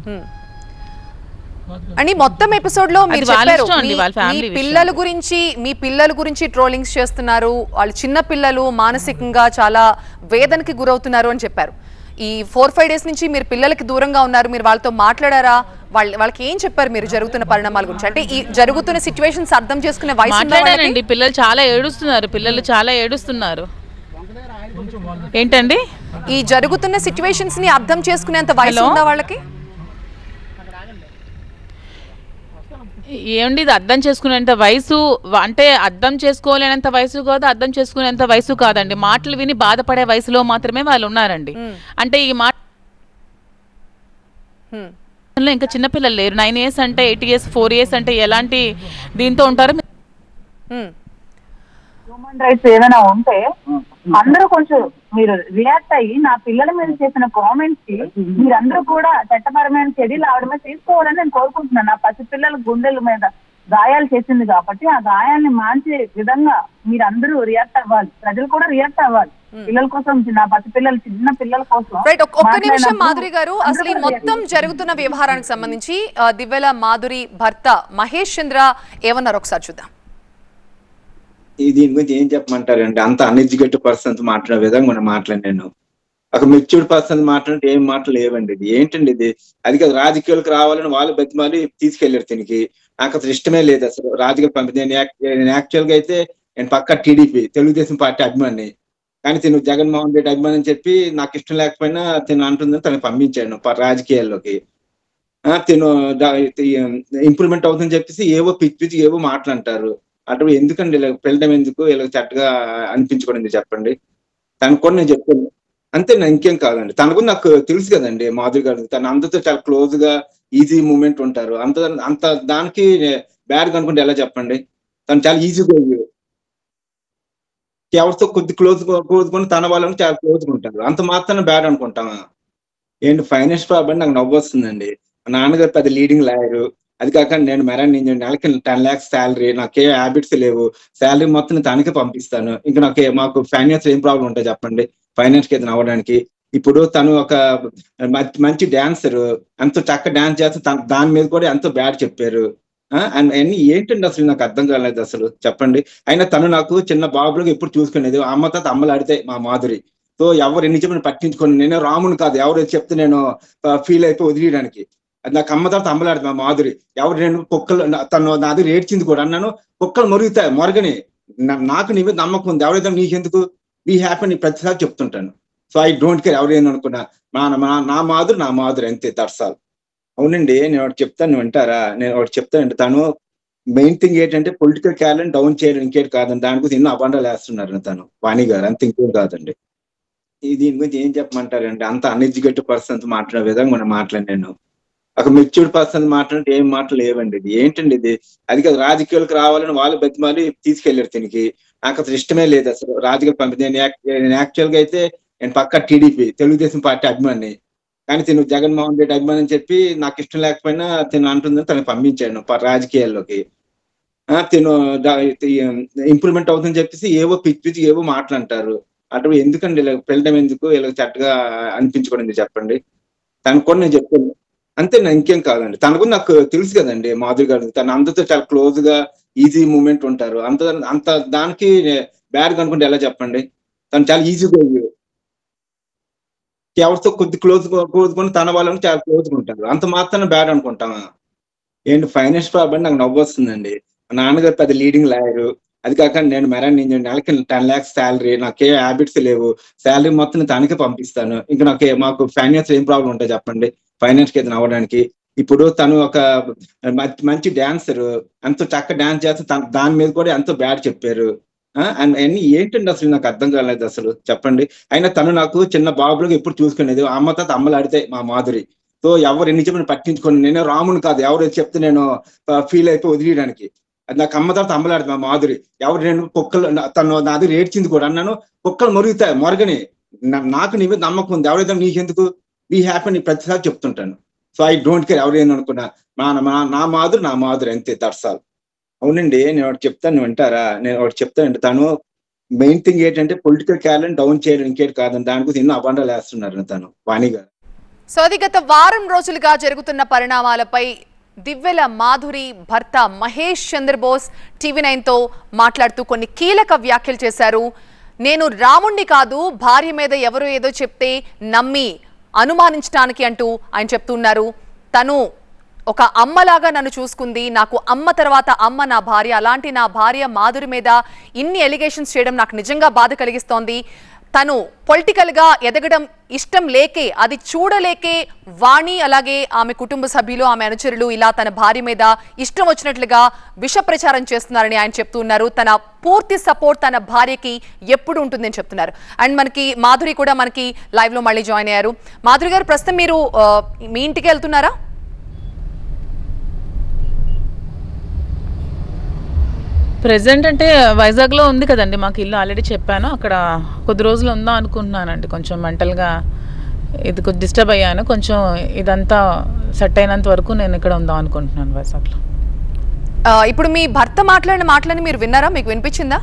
అని మొత్తం ఎపిసోడ్ లో మీరు అది వాళ్ళ చెప్పారు ఇష్టం అండి, మీ- వాళ్ళ family మీ విషయం. పిల్లల గురించి మీ పిల్లల గురించి ట్రోలింగ్స్ చేస్తున్నారు వాళ్ళు చిన్న పిల్లలు మానసికంగా చాలా వేదనకి గురవుతున్నారు అని చెప్పారు ఈ ఫోర్ ఫైవ్ డేస్ నుంచి మీరు పిల్లలకి దూరంగా ఉన్నారు మీరు వాళ్ళతో మాట్లాడారా వాళ్ళ వాళ్ళకి ఏం చెప్పారు మీరు జరుగుతున్న పరిణామాల గురించి అంటే ఈ జరుగుతున్న సిచ్యువేషన్స్ అర్థం చేసుకునే వయసు ఉందా వాళ్ళకి? మాట్లాడానండి పిల్లలు చాలా ఏడుస్తున్నారు పిల్లలు చాలా ఏడుస్తున్నారు ఏంటండి ఈ జరుగుతున్న సిచ్యువేషన్స్ ని అర్థం చేసుకునేంత వయసు Hello? ఉందా వాళ్ళకి ఏమండి ఇది అర్థం చేసుకునేంత వయసు వ- అంటే అర్థం చేసుకోలేనంత వయసు కాదు అర్థం చేసుకునేంత వయసు కాదండి మాటలు విని బాధపడే వయసులో మాత్రమే వాళ్ళు ఉన్నారండి అంటే ఈ మాట హ్మ్. లో ఇంకా చిన్నపిల్లలు లేరు నైన్ ఇయర్స్ అంటే ఎయిట్ ఇయర్స్ ఫోర్ ఇయర్స్ అంటే ఎలాంటి దీంతో ఉంటారో మీ- హ్మ్. హ్యూమన్ రైట్స్ ఏదైనా ఉంటే అందరూ కొంచెం మీరు రియాక్ట్ అయ్యి నా పిల్లల మీద చేసిన కామెంట్స్ కి మీరందరూ కూడా చట్టపరమైన చర్యలు ఆవిడ మీద తీసుకోవాలని నేను కోరుకుంటున్నాను నా పసి పిల్లల గుండెల మీద గాయాలు చేసింది కాబట్టి ఆ గాయాల్ని మాంచే విధంగా మీరందరూ రియాక్ట్ అవ్వాలి ప్రజలు కూడా రియాక్ట్ అవ్వాలి పిల్లల కోసం నా పసి పిల్లలు చిన్న పిల్లల కోసం రైట్ ఒక్క ఒక్క నిమిషం మాట్లాడినప్పుడు మాధురి గారు అందరూ అసలు ఈ కూడా మొత్తం react జరుగుతున్న వ్యవహారానికి సంబంధించి ఆ, దివ్యల మాధురి భర్త మహేష్ చంద్ర ఏమన్నారు ఒకసారి చూద్దాం ఈ దీని గురించి ఏం చెప్పమంటారండి అంత అన్ఎడ్యుకేటెడ్ పర్సన్స్ మాట్లాడే విధంగా మనం మాట్లాడాను ఒక మెచ్యూర్డ్ పర్సన్ మాట్లాడితే ఏం మాటలు లేవండి ఇది ఏంటండి ఇది అది కాదు రాజకీయాలకు రావాలని వాళ్ళు బతిమాలి తీసుకెళ్లారు దీనికి నాకు అసలు ఇష్టమే లేదు అసలు రాజకీయ పంపి నేను యాక్- నేను యాక్చువల్ గా అయితే నేను పక్క టీడీపీ తెలుగుదేశం పార్టీ అభిమాని కానీ తిను జగన్మోహన్ రెడ్డి అభిమాని అని చెప్పి నాకు ఇష్టం లేకపోయినా తిను అంటుందని తనని పంపించాను ప- రాజకీయాల్లోకి ఆ, తిను ఇంప్రూవ్మెంట్ అవుతుందని చెప్పేసి ఏవో పిచ్చి పిచ్చి ఏవో మాటలంటారు అటు ఎందుకండి ఇలా వెళ్ళడం ఎందుకు ఇలా చక్కగా అనిపించుకోవడం ఎందుకు చెప్పండి తనకు కూడా నేను చెప్పాను అంతే నా ఇంకేం కాదండి తనకు నాకు తెలుసు కదండి మాధురి గారు తను అందరితో చాలా క్లోజ్ గా ఈజీ మూమెంట్ ఉంటారు అంత అంత దానికి బ్యాడ్ అనుకుంటే ఎలా చెప్పండి తను చాలా ఈజీగా ఎవరితో కొద్ది క్లోజ్ క్లోజ్ కొని తన వాళ్ళని చాలా క్లోజ్ గా ఉంటారు అంత మాత్రం బ్యాడ్ అనుకుంటామా ఏంటి ఫైనాన్స్ ప్రాబ్లం నాకు నవ్వు వస్తుందండి మా నాన్నగారు పెద్ద లీడింగ్ లాయర్ అది కాక నేను మెరాన్ నేను నెలకి టెన్ లాక్స్ శాలరీ నాకే హ్యాబిట్స్ లేవు శాలరీ మొత్తం తనకే పంపిస్తాను ఇంకా నాకు ఏ- మాకు ఫైనాన్స్ ఏం ప్రాబ్లం ఉంటుంది చెప్పండి ఫైనాన్స్ కి ఏదైనా అవ్వడానికి ఇప్పుడు తను ఒక మంచి- మంచి డాన్సర్ ఎంతో చక్క డాన్స్ చేస్తే తన- దాని మీద కూడా ఎంతో బ్యాడ్ చెప్పారు ఆ, అండ్ అన్ని ఏంటండి అసలు నాకు అర్థం కాలేదు అసలు చెప్పండి అయినా తను నాకు చిన్న బాబులుగా ఎప్పుడు చూసుకునేది అమ్మ తాత అమ్మలు ఆడితే మా మాధురి సో ఎవరు ఎన్ని చెప్పిన పట్టించుకొని నేను రాముని కాదు ఎవరు చెప్తే నేను ఫీల్ అయిపోయి వదిలేయడానికి అది నాకు అమ్మ తర్వాత అమ్మలాడు మా మాధురి ఎవరు నేను కుక్కలు నా- తను నాది ఏడ్చింది కూడా అన్నాను కుక్కలు మొరుగుతాయి మొరగని నా- నాకు నీ మీద నమ్మకం ఉంది ఎవరైతే నీకెందుకు బీ హ్యాపీ అని ప్రతిసారి చెప్తుంటాను సో ఐ డోంట్ కేర్ ఎవరైనా అనుకున్నా నా నా- నా మాధురి నా మాధురి అంతే దట్స్ ఆల్ అవునండి నేను ఒకటి చెప్తాను నువ్వు వింటారా నేను ఒకటి చెప్తానండి తను మెయిన్ థింగ్ ఏంటంటే పొలిటికల్ క్యాలెంట్ డౌన్ చేయడం ఇంకేటి కాదండి దాని గురించి ఎన్నో అబండాలు వేస్తున్నారు తను వాణి గారు అంత ఇంకేం కాదండి ఈ దీని గురించి ఏం చెప్పమంటారండి అంత అన్ఎడ్యుకేటెడ్ పర్సన్స్ మాట్లాడే విధంగా మనం మాట్లాడాను ఒక మెచ్యూర్డ్ పర్సన్ మాట్లాడితే ఏం మాటలు లేవండి ఇది ఏంటండి ఇది అది కాదు రాజకీయాలకు రావాలని వాళ్ళు బతిమాలి తీసుకెళ్లారు దీనికి నాకు అసలు ఇష్టమే లేదు అసలు రాజకీయ పంపి నేను యాక్- నేను యాక్చువల్ గా అయితే నేను పక్క టీడీపీ తెలుగుదేశం పార్టీ అభిమాని కానీ తిను జగన్మోహన్ రెడ్డి అభిమాని అని చెప్పి నాకు ఇష్టం లేకపోయినా తిను అంటుందని తనని పంపించాను ప- రాజకీయాల్లోకి ఆ, తిను ఇంప్రూవ్మెంట్ అవుతుందని చెప్పేసి ఏవో పిచ్చి పిచ్చి ఏవో మాటలంటారు అటు ఎందుకండి ఇలా వెళ్ళడం ఎందుకు ఇలా చక్కగా అనిపించుకోవడం ఎందుకు చెప్పండి తనకు కూడా నేను చెప్పాను అంతే నా ఇంకేం కాదండి తనకు నాకు తెలుసు కదండి మాధురి గారు తను అందరితో చాలా క్లోజ్ గా ఈజీ మూమెంట్ ఉంటారు అంత అంత దానికి బ్యాడ్ అనుకుంటే ఎలా చెప్పండి తను చాలా ఈజీగా ఎవరితో కొద్ది క్లోజ్ క్లోజ్ కొని తన వాళ్ళని చాలా క్లోజ్ గా ఉంటారు అంత మాత్రం బ్యాడ్ అనుకుంటామా ఏంటి ఫైనాన్స్ ప్రాబ్లం నాకు నవ్వు వస్తుందండి మా నాన్నగారు పెద్ద లీడింగ్ లాయర్ అది కాక నేను మెరాన్ నేను నెలకి టెన్ లాక్స్ శాలరీ నాకే హ్యాబిట్స్ లేవు శాలరీ మొత్తం తనకే పంపిస్తాను ఇంకా నాకు ఏ- మాకు ఫైనాన్స్ ఏం ప్రాబ్లం ఉంటుంది చెప్పండి ఫైనాన్స్ కి ఏదైనా అవ్వడానికి ఇప్పుడు తను ఒక మంచి- మంచి డాన్సర్ ఎంతో చక్క డాన్స్ చేస్తే తన- దాని మీద కూడా ఎంతో బ్యాడ్ చెప్పారు ఆ, అండ్ అన్ని ఏంటండి అసలు నాకు అర్థం కాలేదు అసలు చెప్పండి అయినా తను నాకు చిన్న బాబులుగా ఎప్పుడు చూసుకునేది అమ్మ తాత అమ్మలు ఆడితే మా మాధురి సో ఎవరు ఎన్ని చెప్పిన పట్టించుకొని నేను రాముని కాదు ఎవరు చెప్తే నేను ఫీల్ అయిపోయి వదిలేయడానికి అది నాకు అమ్మ తర్వాత అమ్మలాడు మా మాధురి ఎవరు నేను కుక్కలు నా- తను నాది ఏడ్చింది కూడా అన్నాను కుక్కలు మొరుగుతాయి మొరగని నా- నాకు నీ మీద నమ్మకం ఉంది ఎవరైతే నీకెందుకు బీ హ్యాపీ నీ ప్రతిసారి చెప్తుంటాను సో ఐ డోంట్ కేర్ ఎవరైనా అనుకున్నా మా మా- నా మాధురు నా మాధురు అంతే దర్శాలు అవునండి నేను ఒకటి చెప్తాను నువ్వు వింటారా నేను ఒకటి చెప్తానండి తను మెయిన్ థింగ్ ఏంటంటే పొలిటికల్ క్యాలెంట్ డౌన్ చేయడం ఇంకేటి కాదని దాని గురించి ఎన్నో అబండాలు వేస్తున్నారు తను వాణి గారు సో అది గత వారం రోజులుగా జరుగుతున్న పరిణామాలపై దివ్యల మాధురి భర్త మహేష్ చంద్రబోస్ టీవీ నైన్తో మాట్లాడుతూ కొన్ని కీలక వ్యాఖ్యలు చేశారు నేను రాముణ్ణి కాదు భార్య మీద ఎవరో ఏదో చెప్తే నమ్మి అనుమానించడానికి అంటూ ఆయన చెప్తున్నారు తను ఒక అమ్మలాగా నన్ను చూసుకుంది నాకు అమ్మ తర్వాత అమ్మ నా భార్య అలాంటి నా భార్య మాధురి మీద ఇన్ని ఎలిగేషన్స్ చేయడం నాకు నిజంగా బాధ కలిగిస్తోంది తను పొలిటికల్ గా ఎదగడం ఇష్టం లేకే అది చూడలేకే వాణి అలాగే ఆమె కుటుంబ సభ్యులు ఆమె అనుచరులు ఇలా తన భార్య మీద ఇష్టం వచ్చినట్లుగా విష ప్రచారం చేస్తున్నారని ఆయన చెప్తున్నారు తన పూర్తి సపోర్ట్ తన భార్యకి ఎప్పుడు ఉంటుందని చెప్తున్నారు అండ్ మనకి మాధురి కూడా మనకి లైవ్ లో మళ్ళీ జాయిన్ అయ్యారు మాధురి గారు ప్రస్తుతం మీరు ఆ, మీ ఇంటికి వెళ్తున్నారా ప్రెసెంట్ అంటే వైజాగ్లో ఉంది కదండి మాకు ఇల్లు ఆల్రెడీ చెప్పాను అక్కడ కొద్ది రోజులు ఉందాం అనుకుంటున్నానండి కొంచెం మెంటల్గా ఇది కొంచెం డిస్టర్బ్ అయ్యాను కొంచెం ఇదంతా సెట్ అయినంత వరకు నేను ఇక్కడ ఉందాం అనుకుంటున్నాను వైజాగ్లో ఆ, ఇప్పుడు మీ భర్త మాట్లాడిన మాటలని మీరు విన్నారా మీకు వినిపించిందా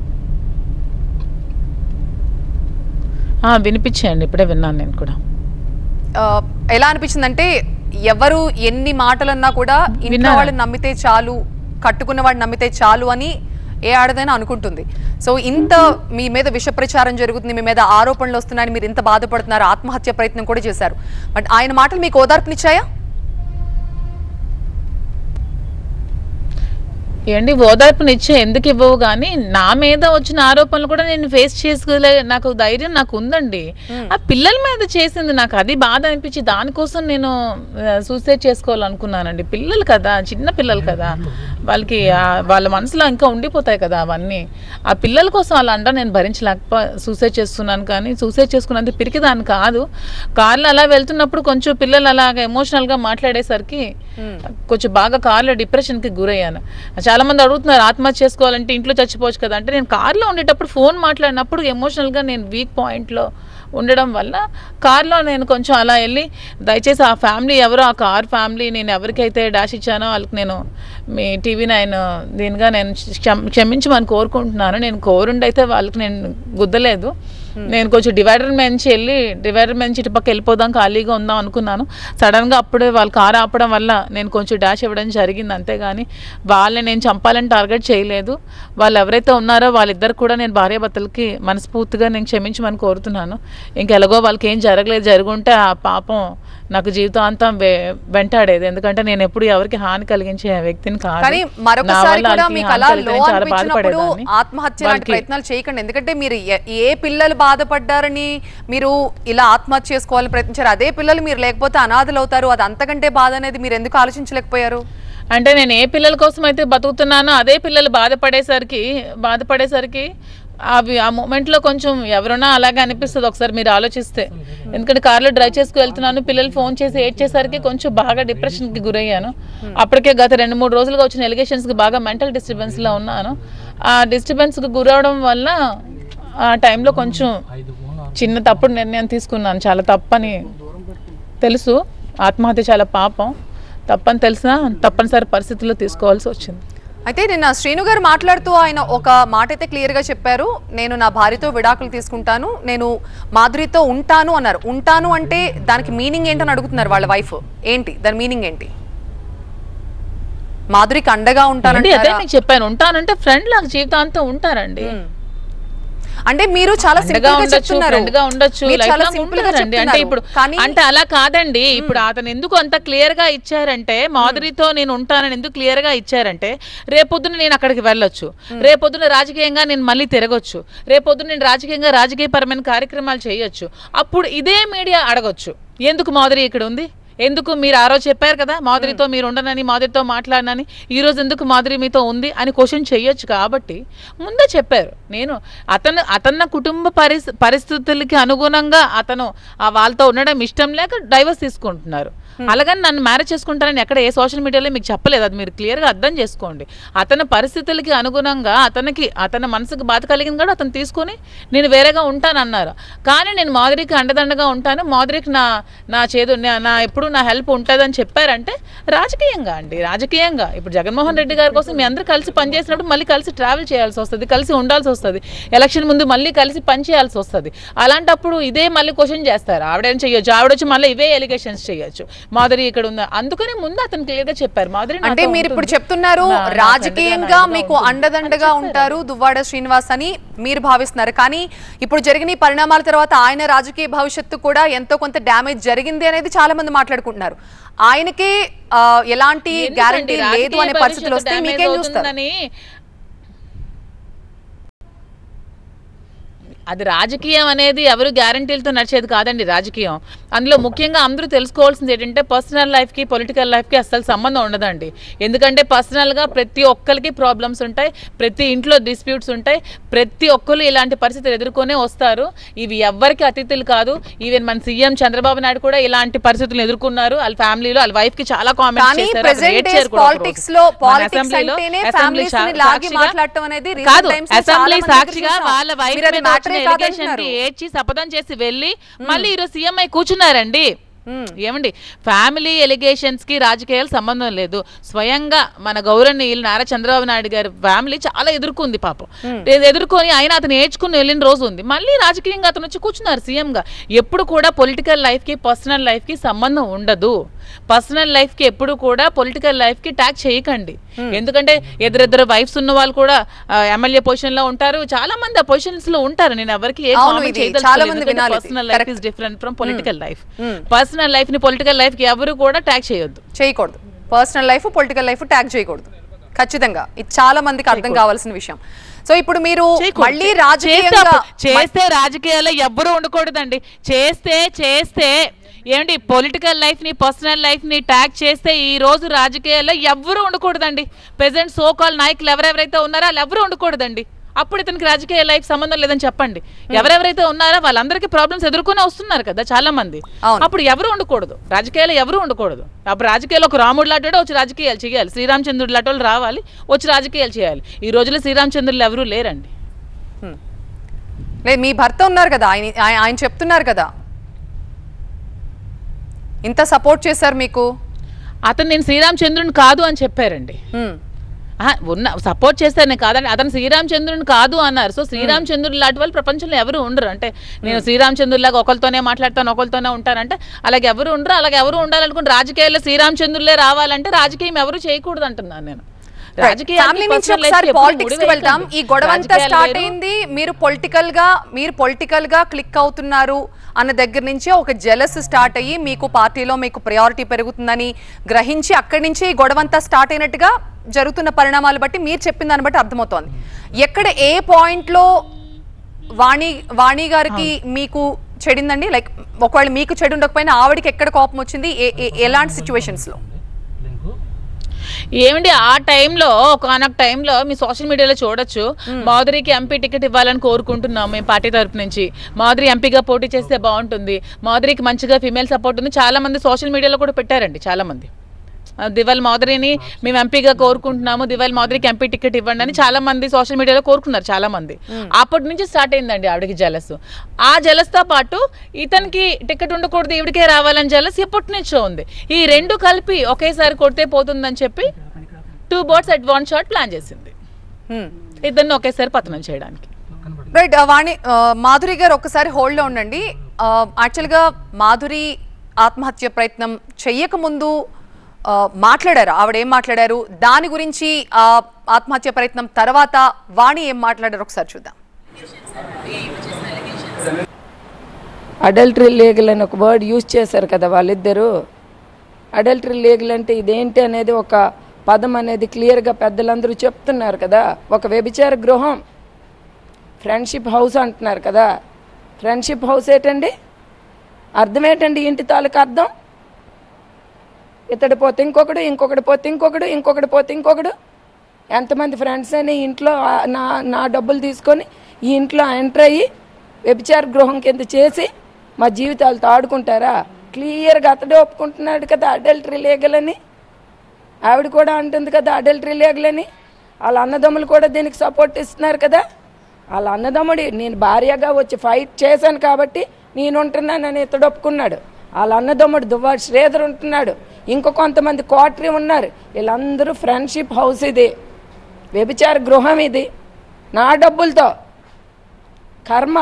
ఆ, వినిపించాయండి ఇప్పుడే విన్నాను నేను కూడా ఆ, ఎలా అనిపించిందంటే ఎవరు ఎన్ని మాటలన్నా కూడా ఇంట్లో విన్నారా? వాళ్ళని నమ్మితే చాలు కట్టుకున్న వాడిని నమ్మితే చాలు అని ఏ ఆడదైనా అనుకుంటుంది సో ఇంత మీ మీద విష ప్రచారం జరుగుతుంది మీ మీద ఆరోపణలు వస్తున్నాయని మీరు ఇంత బాధపడుతున్నారు ఆత్మహత్య ప్రయత్నం కూడా చేశారు బట్ ఆయన మాటలు మీకు ఓదార్పునిచ్చాయా ఏంటి ఓదార్పునిచ్చే ఎందుకు ఇవ్వవు కానీ నా మీద వచ్చిన ఆరోపణలు కూడా నేను ఫేస్ చేసుకోలే నాకు ధైర్యం నాకు ఉందండి ఆ పిల్లల మీద చేసింది నాకు అది బాధ అనిపించి దానికోసం నేను సూసైడ్ చేసుకోవాలనుకున్నానండి పిల్లలు కదా చిన్న పిల్లలు కదా వాళ్ళకి ఆ- వాళ్ళ మనసులో ఇంకా ఉండిపోతాయి కదా అవన్నీ ఆ పిల్లల కోసం అలా అంట నేను భరించలేకపో సూసైడ్ చేస్తున్నాను కానీ సూసైడ్ చేసుకున్నంత పిరికిదాన్ని కాదు కార్లో అలా వెళ్తున్నప్పుడు కొంచెం పిల్లలు అలాగ ఎమోషనల్గా మాట్లాడేసరికి కొంచెం బాగా కార్లో డిప్రెషన్కి గురయ్యాను చాలా మంది అడుగుతున్నారు ఆత్మహత్య చేసుకోవాలంటే ఇంట్లో చచ్చిపోవచ్చు కదా అంటే నేను కార్లో ఉండేటప్పుడు ఫోన్ మాట్లాడినప్పుడు ఎమోషనల్గా నేను వీక్ పాయింట్లో ఉండడం వల్ల కార్లో నేను కొంచెం అలా వెళ్ళి దయచేసి ఆ ఫ్యామిలీ ఎవరో ఆ కార్ ఫ్యామిలీ నేను ఎవరికైతే డాష్ ఇచ్చానో వాళ్ళకి నేను మీ టీవీ నైన్ దీనిగా నేను క్షమ- క్షమించమని కోరుకుంటున్నాను నేను కోరుండైతే వాళ్ళకి నేను గుద్దలేదు నేను కొంచెం డివైడర్ నుంచి వెళ్ళి డివైడర్ నుంచి ఇటు పక్క వెళ్ళిపోదాం ఖాళీగా ఉందాం అనుకున్నాను సడన్గా అప్పుడే వాళ్ళు కారు ఆపడం వల్ల నేను కొంచెం డాష్ ఇవ్వడం జరిగింది అంతేగాని వాళ్ళని నేను చంపాలని టార్గెట్ చేయలేదు వాళ్ళు ఎవరైతే ఉన్నారో వాళ్ళిద్దరు కూడా నేను భార్యాభర్తలకి మనస్ఫూర్తిగా నేను క్షమించమని కోరుతున్నాను ఇంకెలాగో వాళ్ళకి ఏం జరగలేదు జరుగుంటే ఆ పాపం నాకు జీవితాంతం వె- వెంటాడేది ఎందుకంటే నేను ఎప్పుడు ఎవరికి హాని కలిగించే వ్యక్తిని కాదు కానీ నా మరొకసారి వల్ల కూడా వాళ్ళకి మీకు హాని అలా కలిగితే లో నేను చాలా అనిపించినప్పుడు బాధపడేదాన్ని. ఆత్మహత్య లాంటి వాళ్ళకి- ప్రయత్నాలు చేయకండి ఎందుకంటే మీరు ఏ- ఏ పిల్లలు బాధపడ్డారని మీరు ఇలా ఆత్మహత్య చేసుకోవాలని ప్రయత్నించారు అదే పిల్లలు మీరు లేకపోతే అనాథలు అవుతారు అది అంతకంటే బాధ అనేది మీరు ఎందుకు ఆలోచించలేకపోయారు అంటే నేను ఏ పిల్లల కోసం అయితే బతుకుతున్నానో అదే పిల్లలు బాధపడేసరికి బాధపడేసరికి అవి ఆ మూమెంట్లో కొంచెం ఎవరైనా అలాగే అనిపిస్తుంది ఒకసారి మీరు ఆలోచిస్తే ఎందుకంటే కార్లో డ్రైవ్ చేసుకు వెళ్తున్నాను పిల్లలు ఫోన్ చేసి ఏడ్చేసరికి కొంచెం బాగా డిప్రెషన్కి గురయ్యాను అప్పటికే గత రెండు మూడు రోజులుగా వచ్చిన ఎలిగేషన్స్కి బాగా మెంటల్ డిస్టర్బెన్స్లో ఉన్నాను ఆ డిస్టర్బెన్స్కి గురవడం వల్ల ఆ టైంలో కొంచెం చిన్న తప్పుడు నిర్ణయం తీసుకున్నాను చాలా తప్పని తెలుసు ఆత్మహత్య చాలా పాపం తప్పని తెలిసినా తప్పనిసరి పరిస్థితుల్లో తీసుకోవాల్సి వచ్చింది అయితే నిన్న శ్రీను గారు మాట్లాడుతూ ఆయన ఒక మాట అయితే క్లియర్ గా చెప్పారు నేను నా భార్యతో విడాకులు తీసుకుంటాను నేను మాధురితో ఉంటాను అన్నారు ఉంటాను అంటే దానికి మీనింగ్ ఏంటని అడుగుతున్నారు వాళ్ళ వైఫ్ ఏంటి దాని మీనింగ్ ఏంటి మాధురికి అండగా ఏంటి అదే ఉంటానంటారా మీకు చెప్పాను ఉంటానంటే ఫ్రెండ్ లాగా జీవితాంతం ఉంటారండి అంటే మీరు చాలా అండగా సింపుల్ గా ఉండొచ్చు చెప్తున్నారు ఫ్రెండ్ గా ఉండొచ్చు మీరు లైఫ్ చాలా లాంగ్ సింపుల్ గా ఉంటారండి అంటే ఇప్పుడు కానీ అంటే అలా కాదండి ఇప్పుడు అతను ఎందుకు అంత క్లియర్ గా ఇచ్చారంటే మాధురితో నేను ఉంటానని ఎందుకు క్లియర్ గా ఇచ్చారంటే రేపొద్దున నేను అక్కడికి వెళ్ళొచ్చు రేపొద్దున రాజకీయంగా నేను మళ్ళీ తిరగొచ్చు రేపొద్దున నేను రాజకీయంగా రాజకీయపరమైన కార్యక్రమాలు చేయొచ్చు అప్పుడు ఇదే మీడియా అడగొచ్చు ఎందుకు మాధురి ఇక్కడ ఉంది ఎందుకు మీరు ఆ రోజు చెప్పారు కదా మాధురితో మీరు ఉండనని మాధురితో మాట్లాడనని ఈ రోజు ఎందుకు మాధురి మీతో ఉంది అని క్వశ్చన్ చేయొచ్చు కాబట్టి ముందే చెప్పారు నేను అతను అతన్న కుటుంబ పరిస్ పరిస్థితులకి అనుగుణంగా అతను ఆ వాళ్ళతో ఉండడం ఇష్టం లేక డైవర్స్ తీసుకుంటున్నారు అలాగని నన్ను మ్యారేజ్ చేసుకుంటానని ఎక్కడ ఏ సోషల్ మీడియాలో మీకు చెప్పలేదు అది మీరు క్లియర్గా అర్థం చేసుకోండి అతని పరిస్థితులకి అనుగుణంగా అతనికి అతని మనసుకు బాధ కలిగింది కూడా అతను తీసుకొని నేను వేరేగా ఉంటానన్నారు కానీ నేను మాధురికి అండదండగా ఉంటాను మాధురికి నా నా చేదు నా- నా ఎప్పుడు నా హెల్ప్ ఉంటుందని చెప్పారంటే రాజకీయంగా అండి రాజకీయంగా ఇప్పుడు జగన్మోహన్ రెడ్డి గారి కోసం మీ అందరూ కలిసి పనిచేసినప్పుడు మళ్ళీ కలిసి ట్రావెల్ చేయాల్సి వస్తుంది కలిసి ఉండాల్సి వస్తుంది ఎలక్షన్ ముందు మళ్ళీ కలిసి పని చేయాల్సి వస్తుంది అలాంటప్పుడు ఇదే మళ్ళీ క్వశ్చన్ చేస్తారు ఆవిడేం చేయొచ్చు ఆవిడ వచ్చి మళ్ళీ ఇవే ఎలిగేషన్స్ చేయొచ్చు మాధురి ఇక్కడ ఉందా అందుకని ముందు అతను క్లియర్ గా చెప్పారు మాధురి అంటే నాతో మీరు ఇప్పుడు ఉంటుంది. చెప్తున్నారు నా- నా friend గా, నా రాజకీయంగా ఇదిగా మీకు ఉంటుంది. అండదండగా అని చెప్పారు. ఉంటారు దువ్వాడ శ్రీనివాస్ అని మీరు భావిస్తున్నారు కానీ ఇప్పుడు జరిగిన ఈ పరిణామాల తర్వాత ఆయన రాజకీయ భవిష్యత్తు కూడా ఎంతో కొంత డ్యామేజ్ జరిగింది అనేది చాలా మంది మాట్లాడుకుంటున్నారు ఆయనకే ఆ, ఎలాంటి ఎందుకండి గ్యారంటీ లేదు రాజకీయ అనే పరిస్థితులు వస్తే భవిష్యత్తు మీకేం damage చూస్తారు అవుతుందని అది రాజకీయం అనేది ఎవరు గ్యారంటీలతో నడిచేది కాదండి రాజకీయం అందులో ముఖ్యంగా అందరూ తెలుసుకోవాల్సింది ఏంటంటే పర్సనల్ లైఫ్కి పొలిటికల్ లైఫ్కి అస్సలు సంబంధం ఉండదండి ఎందుకంటే పర్సనల్గా ప్రతి ఒక్కరికి ప్రాబ్లమ్స్ ఉంటాయి ప్రతి ఇంట్లో డిస్ప్యూట్స్ ఉంటాయి ప్రతి ఒక్కరు ఇలాంటి పరిస్థితులు ఎదుర్కొనే వస్తారు ఇవి ఎవ్వరికి అతిథులు కాదు ఈవెన్ మన సీఎం చంద్రబాబు నాయుడు కూడా ఇలాంటి పరిస్థితులు ఎదుర్కొన్నారు వాళ్ళ ఫ్యామిలీలో వాళ్ళ వైఫ్ కి చాలా కామెంట్స్ కానీ చేశారు present అది hate days చేయరు కూడా ఒక politics రోజు. లో మన politics అసెంబ్లీలో- అంటేనే అసెంబ్లీ families ని సా- లాగి సాక్షిగా- మాట్లాడటం అనేది recent కాదు times లో చాలా అసెంబ్లీ మంది దగ్గర సాక్షిగా చూసాం. వాళ్ళ వైఫ్ మీరు అది మీద వచ్చిన matter ఏ ఎలిగేషన్ కి కాదంటున్నారు. ఏడ్చి శపథం చేసి వెళ్ళి మళ్ళీ ఈరోజు సీఎం అయి కూర్చున్నారండి ఏమండి ఫ్యామిలీ ఎలిగేషన్స్ కి రాజకీయాలు సంబంధం లేదు స్వయంగా మన గౌరవనీయులు నారా చంద్రబాబు నాయుడు గారి ఫ్యామిలీ చాలా ఎదుర్కొంది పాపం ఇది ఎదుర్కొని ఆయన అతను ఏడ్చుకుని వెళ్ళిన రోజు ఉంది మళ్ళీ రాజకీయంగా అతను వచ్చి కూర్చున్నారు సీఎం గా ఎప్పుడు కూడా పొలిటికల్ లైఫ్ కి పర్సనల్ లైఫ్ కి సంబంధం ఉండదు పర్సనల్ లైఫ్ కి ఎప్పుడు కూడా పొలిటికల్ లైఫ్ కి ట్యాక్ చేయకండి ఎందుకంటే ఎదురెదురు వైఫ్స్ ఉన్న వాళ్ళు కూడా ఎమ్మెల్యే పొజిషన్ లో ఉంటారు చాలా మంది ఆ పొజిషన్స్ లో ఉంటారు నేను ఎవరికి ఏ అవును, ఇది చాలా మంది వినాలి ఇది. Personal life Correct. Is different from political life personal life ని పొలిటికల్ లైఫ్ కి ఎవరు కూడా ట్యాగ్ చేయొద్దు చేయకూడదు personal life political life tag చేయకూడదు ఖచ్చితంగా ఇది చాలా మందికి అర్థం కావాల్సిన విషయం సో ఇప్పుడు మీరు చేయకూడదు. మళ్ళీ చేస్తే రాజకీయంగా అప్పుడు- చేస్తే రాజకీయాల్లో ఎవ్వరూ ఉండకూడదండి చేస్తే చేస్తే ఏమండి పొలిటికల్ లైఫ్ ని పర్సనల్ లైఫ్ ని ట్యాగ్ చేస్తే ఈ రోజు రాజకీయాల్లో ఎవ్వరూ ఉండకూడదండి ప్రెసెంట్ సో కాల్ నాయకులు ఎవరెవరైతే ఉన్నారో వాళ్ళు ఎవరు ఉండకూడదండి అప్పుడు ఇతనికి రాజకీయ లైఫ్ సంబంధం లేదని చెప్పండి ఎవరెవరైతే ఉన్నారో వాళ్ళందరికీ ప్రాబ్లమ్స్ ఎదుర్కొని వస్తున్నారు కదా చాలా మంది అవును. అప్పుడు ఎవరు ఉండకూడదు రాజకీయాలు ఎవరు ఉండకూడదు అప్పుడు రాజకీయాల్లో ఒక రాముడు లాంటి వచ్చి రాజకీయాలు చేయాలి శ్రీరామచంద్రుడు లాంటి వాళ్ళు రావాలి వచ్చి రాజకీయాలు చేయాలి ఈ రోజుల్లో శ్రీరామచంద్రులు ఎవరూ లేరండి లేదు మీ భర్త ఉన్నారు కదా ఆయన ఆయన- ఆయన చెప్తున్నారు కదా ఇంత సపోర్ట్ చేశారు మీకు అతను నేను శ్రీరామచంద్రుని కాదు అని చెప్పారండి హ్మ్. ఆహా, ఉన్న సపోర్ట్ చేస్తానే కాదండి అతను శ్రీరామచంద్రుని కాదు అన్నారు సో శ్రీరామచంద్రుడు లాంటి వాళ్ళు ప్రపంచంలో ఎవరు ఉండరు అంటే నేను శ్రీరామచంద్రులాగా ఒకరితోనే మాట్లాడతాను ఒకరితోనే ఉంటానంటే అలాగే ఎవరు ఉండరు అలాగే ఎవరు ఉండాలనుకుని రాజకీయాల్లో శ్రీరామచంద్రులే రావాలంటే రాజకీయం ఎవరు చేయకూడదు అంటున్నాను నేను ఫ్యామిలీ నుంచి personal life ఒకసారి కి ఎప్పుడు పాలిటిక్స్ కి వెళ్దాం ముడివేయకండి. ఈ గొడవ అంతా రాజకీయాలు స్టార్ట్ వేరు. అయింది మీరు పొలిటికల్ గా మీరు పొలిటికల్ గా క్లిక్ అవుతున్నారు అన్న దగ్గర నుంచే ఒక జెలస్ స్టార్ట్ అయ్యి మీకు పార్టీలో మీకు ప్రయారిటీ పెరుగుతుందని గ్రహించి అక్కడి నుంచి ఈ గొడవ అంతా స్టార్ట్ అయినట్టుగా జరుగుతున్న పరిణామాలు బట్టి మీరు చెప్పిన దాన్ని బట్టి అర్థమవుతోంది ఎక్కడ ఏ పాయింట్ లో వాణి వాణి గారికి మీకు చెడిందండి లైక్ ఒకవేళ మీకు చెడు ఉండకపోయినా ఆవిడకి ఎక్కడ కోపం వచ్చింది ఏ- ఏ- ఎలాంటి సిచ్యువేషన్స్ లో లింకు ఏమండి ఆ టైంలో ఒకనొక టైంలో మీ సోషల్ మీడియాలో చూడొచ్చు మాధురికి ఎంపీ టికెట్ ఇవ్వాలని కోరుకుంటున్నాం మేము పార్టీ తరపు నుంచి మాధురి ఎంపీగా పోటీ చేస్తే బాగుంటుంది మాధురికి మంచిగా ఫీమేల్ సపోర్ట్ ఉంది చాలా మంది సోషల్ మీడియాలో కూడా పెట్టారండి చాలా మంది ఆ, దివాల్ మాధురిని మేము ఎంపీగా కోరుకుంటున్నాము దివాల్ మాధురికి ఎంపీ టికెట్ ఇవ్వండి అని చాలా మంది సోషల్ మీడియాలో కోరుకున్నారు చాలా మంది అప్పటి నుంచి స్టార్ట్ అయిందండి ఆవిడకి జలస్ ఆ jealous తో పాటు ఇతనికి టికెట్ ఉండకూడదు ఈవిడికే రావాలని జలస్ ఎప్పటి నుంచో ఉంది ఈ రెండు కలిపి ఒకేసారి కొడితే పోతుందని చెప్పి two birds at one shot plan చేసింది హ్మ్. ఇద్దరిని ఒకేసారి పతనం చేయడానికి రైట్ వాణి ఆ, మాధురి గారు ఒక్కసారి హోల్డ్ లో ఉండండి ఆ, యాక్చువల్గా మాధురి ఆత్మహత్య ప్రయత్నం చెయ్యక ముందు ఆ, మాట్లాడారు ఆవిడ ఏం మాట్లాడారు దాని గురించి ఆ, ఆత్మహత్య ప్రయత్నం తర్వాత వాణి ఏం మాట్లాడారు ఒకసారి చూద్దాం అడల్టరీ లీగల్ అని ఒక వర్డ్ యూజ్ చేశారు కదా వాళ్ళిద్దరూ అడల్టరీ లీగల్ అంటే ఇదేంటి అనేది ఒక పదం అనేది క్లియర్గా పెద్దలందరూ చెప్తున్నారు కదా ఒక వ్యభిచార గృహం ఫ్రెండ్షిప్ హౌస్ అంటున్నారు కదా ఫ్రెండ్షిప్ హౌస్ ఏంటండి అర్థం ఏంటండి ఇంటి తాలూకు అర్థం ఇతడు పోతే ఇంకొకడు ఇంకొకడు పోతే ఇంకొకడు ఇంకొకడు పోతే ఇంకొకడు ఎంతమంది ఫ్రెండ్స్ అని ఇంట్లో ఆ- నా నా డబ్బులు తీసుకొని ఈ ఇంట్లో ఎంటర్ అయ్యి వ్యభిచార గృహం కింద చేసి మా జీవితాలతో ఆడుకుంటారా క్లియర్గా అతడే ఒప్పుకుంటున్నాడు కదా అడల్టరీ లీగల్ అని ఆవిడ కూడా అంటుంది కదా అడల్టరీ లీగల్ అని వాళ్ళ అన్నదమ్ములు కూడా దీనికి సపోర్ట్ ఇస్తున్నారు కదా వాళ్ళ అన్నదమ్ముడు నేను భార్యగా వచ్చి ఫైట్ చేశాను కాబట్టి నేను ఉంటున్నానని ఇతడు ఒప్పుకున్నాడు వాళ్ళ అన్నదమ్ముడు దువ్వా శ్రీధర్ ఉంటున్నాడు ఇంకో కొంతమంది కోటరీ ఉన్నారు వీళ్ళందరూ ఫ్రెండ్షిప్ హౌస్ ఇది వ్యభిచార గృహం ఇది నా డబ్బులతో కర్మ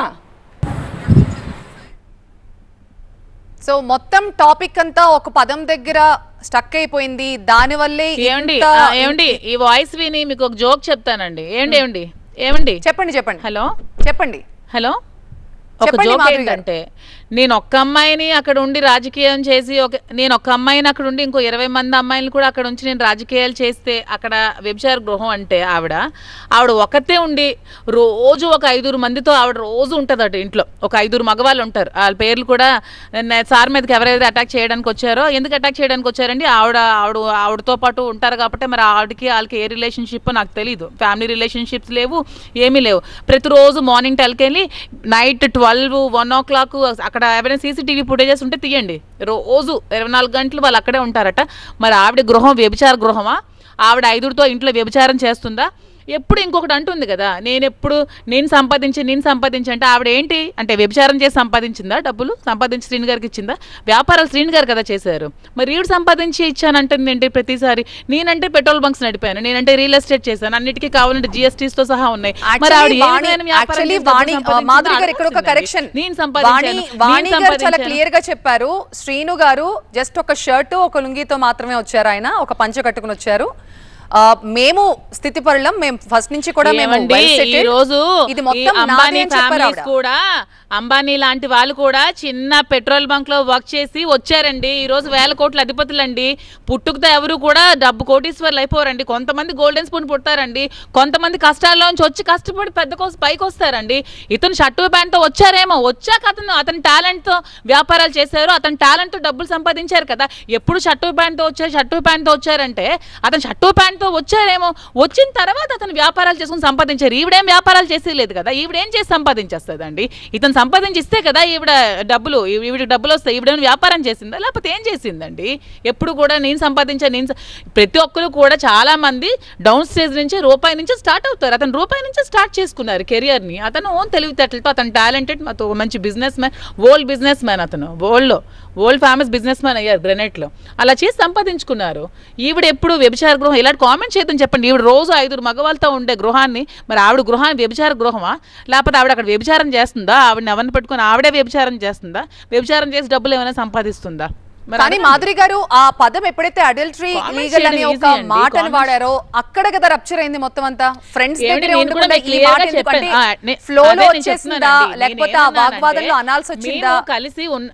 సో మొత్తం టాపిక్ అంతా ఒక పదం దగ్గర స్టక్ అయిపోయింది దాని వల్లే ఏమండి ఇంత- ఆ, ఏమండి ఈ వాయిస్ విని మీకు ఒక జోక్ చెప్తానండి ఏమండి ఏమండి ఏమండి చెప్పండి చెప్పండి హలో చెప్పండి హలో ఒక చెప్పండి జోక్ మాధురి గారు. ఏంటంటే నేను ఒక్క అమ్మాయిని అక్కడ ఉండి రాజకీయం చేసి ఒక నేను ఒక్క అమ్మాయిని అక్కడ ఉండి ఇంకో ఇరవై మంది అమ్మాయిలు కూడా అక్కడ ఉంచి నేను రాజకీయాలు చేస్తే అక్కడ వ్యభిచార గృహం అంటే ఆవిడ ఆవిడ ఒకతే ఉండి రోజు ఒక ఐదుగురు మందితో ఆవిడ రోజు ఉంటుందట ఇంట్లో ఒక ఐదుగురు మగవాళ్ళు ఉంటారు వాళ్ళ పేర్లు కూడా నే- సార్ మీదకి ఎవరైతే అటాక్ చేయడానికి వచ్చారో ఎందుకు అటాక్ చేయడానికి వచ్చారండి ఆవిడ ఆవిడ ఆవిడతో పాటు ఉంటారు కాబట్టి మరి ఆవిడకి వాళ్ళకి ఏ రిలేషన్షిప్ నాకు తెలియదు ఫ్యామిలీ రిలేషన్షిప్స్ లేవు ఏమీ లేవు ప్రతిరోజు మార్నింగ్ టెల్కి వెళ్ళి night twelve one o'clock అక్కడ ఏమైనా సీసీటీవీ ఫుటేజెస్ ఉంటే తీయండి రోజు ఇరవై నాలుగు గంటలు వాళ్ళు అక్కడే ఉంటారట మరి ఆవిడ గృహం వ్యభిచార గృహమా ఆవిడ ఐదుగురితో ఇంట్లో వ్యభిచారం చేస్తుందా ఎప్పుడు ఇంకొకటి అంటుంది కదా నేను ఎప్పుడు నేను సంపాదించి నేను సంపాదించి అంటే ఆవిడ ఏంటి అంటే వ్యభిచారం చేసి సంపాదించిందా డబ్బులు సంపాదించి శ్రీని గారికి ఇచ్చిందా వ్యాపారాలు శ్రీని గారు కదా చేశారు మరి ఈవిడ సంపాదించి ఇచ్చానంటుంది ఏంటి ప్రతిసారి నేనంటే పెట్రోల్ బంక్స్ నడిపాను నేనంటే రియల్ ఎస్టేట్ చేశాను అన్నిటికీ కావాలంటే GSTs తో సహా ఉన్నాయి మరి ఆవిడ ఏ విధమైన వ్యాపారం యాక్చువల్లీ చేసి డబ్బులు వాణి సంపాదించిందో మాధురి గారు ఇక్కడ ఒక అడగాల్సిందండి. కరెక్షన్ నేను వాణి సంపాదించాను వాణి నేను గారు చాలా సంపాదించాను. క్లియర్ గా చెప్పారు శ్రీను గారు జస్ట్ ఒక షర్ట్ ఒక లుంగితో మాత్రమే వచ్చారు ఆయన ఒక పంచ కట్టుకుని వచ్చారు ఆ, మేము స్థితిపరులం మేము ఫస్ట్ నుంచి కూడా మేము ఏమండి, well settled. ఈ రోజు ఇది ఈ మొత్తం నాది అంబానీ అని చెప్పారు ఫ్యామిలీస్ ఆవిడ. కూడా అంబానీ లాంటి వాళ్ళు కూడా చిన్న పెట్రోల్ బంక్ లో వర్క్ చేసి వచ్చారండి ఈ రోజు వేల కోట్ల అధిపతులండి పుట్టుకతో ఎవరు కూడా డబ్బు కోటీశ్వర్లు అయిపోరండి కొంతమంది గోల్డెన్ స్పూన్ పుడతారండి కొంతమంది కష్టాల్లోంచి వచ్చి కష్టపడి పెద్ద కోసం పైకి వస్తారండి ఇతను షర్టు ప్యాంట్ తో వచ్చారేమో వచ్చాక అతను అతని టాలెంట్ తో వ్యాపారాలు చేశారు అతని టాలెంట్ తో డబ్బులు సంపాదించారు కదా ఎప్పుడు షర్టు ప్యాంట్ తో వచ్చారు షర్టు ప్యాంట్ తో వచ్చారంటే అతను షర్టు ప్యాంట్ తో వచ్చారేమో వచ్చిన తర్వాత అతను వ్యాపారాలు చేసుకుని సంపాదించారు ఈవిడేం వ్యాపారాలు చేసేయలేదు కదా ఈవిడేం చేసి సంపాదించేస్తుందండి ఇతను సంపాదించి ఇస్తే కదా ఈవిడ డబ్బులు ఈ- ఈవిడ డబ్బులు వస్తాయి ఈవిడేమైనా వ్యాపారం చేసిందా లేకపోతే ఏం చేసిందండి ఎప్పుడు కూడా నేను సంపాదించాను నేను స- ప్రతి ఒక్కరు కూడా చాలా మంది డౌన్ స్టేజ్ నుంచి రూపాయి నుంచి స్టార్ట్ అవుతారు అతను రూపాయి నుంచి స్టార్ట్ చేసుకున్నారు కెరియర్ని అతను ఓన్ తెలివితేటలతో అతను టాలెంటెడ్ అతను మంచి businessman world businessman అతను వరల్డ్లో వరల్డ్ ఫేమస్ బిజినెస్ మ్యాన్ అయ్యారు గ్రెనైట్లో అలా చేసి సంపాదించుకున్నారు ఈవిడ ఎప్పుడు వ్యభిచార గృహం ఇలాంటి కామెంట్ చేద్దాం చెప్పండి ఈవిడ రోజు ఐదుగురు మగవాళ్ళతో ఉండే గృహాన్ని మరి ఆవిడ గృహాన్ని వ్యభిచార గృహమా లేకపోతే ఆవిడ అక్కడ వ్యభిచారం చేస్తుందా ఆవిడని ఎవరిని పెట్టుకొని ఆవిడే వ్యభిచారం చేస్తుందా వ్యభిచారం చేసి డబ్బులు ఏమైనా సంపాదిస్తుందా మరి కానీ అడగండి. మాధురి గారు ఆ పదం ఎప్పుడైతే అడల్టరీ Comments లీగల్ అనే చేయడం ఒక easy అండి. మాటను Comments- వాడారో అక్కడ కదా రప్చర్ అయింది మొత్తం అంతా ఫ్రెండ్స్ ఏమండి, దగ్గరే నేను కూడా ఉండకుండా మీకు ఈ clear మాట గా ఎందుకంటే చెప్పాను. ఆ, నే- ఫ్లో అదే లో నేను వచ్చేసిందా చెప్తున్నానండి. లేకపోతే ఆ నేనేమన్నానంటే, వాగ్వాదంలో అనాల్సి వచ్చిందా మేము కలిసి ఉన్న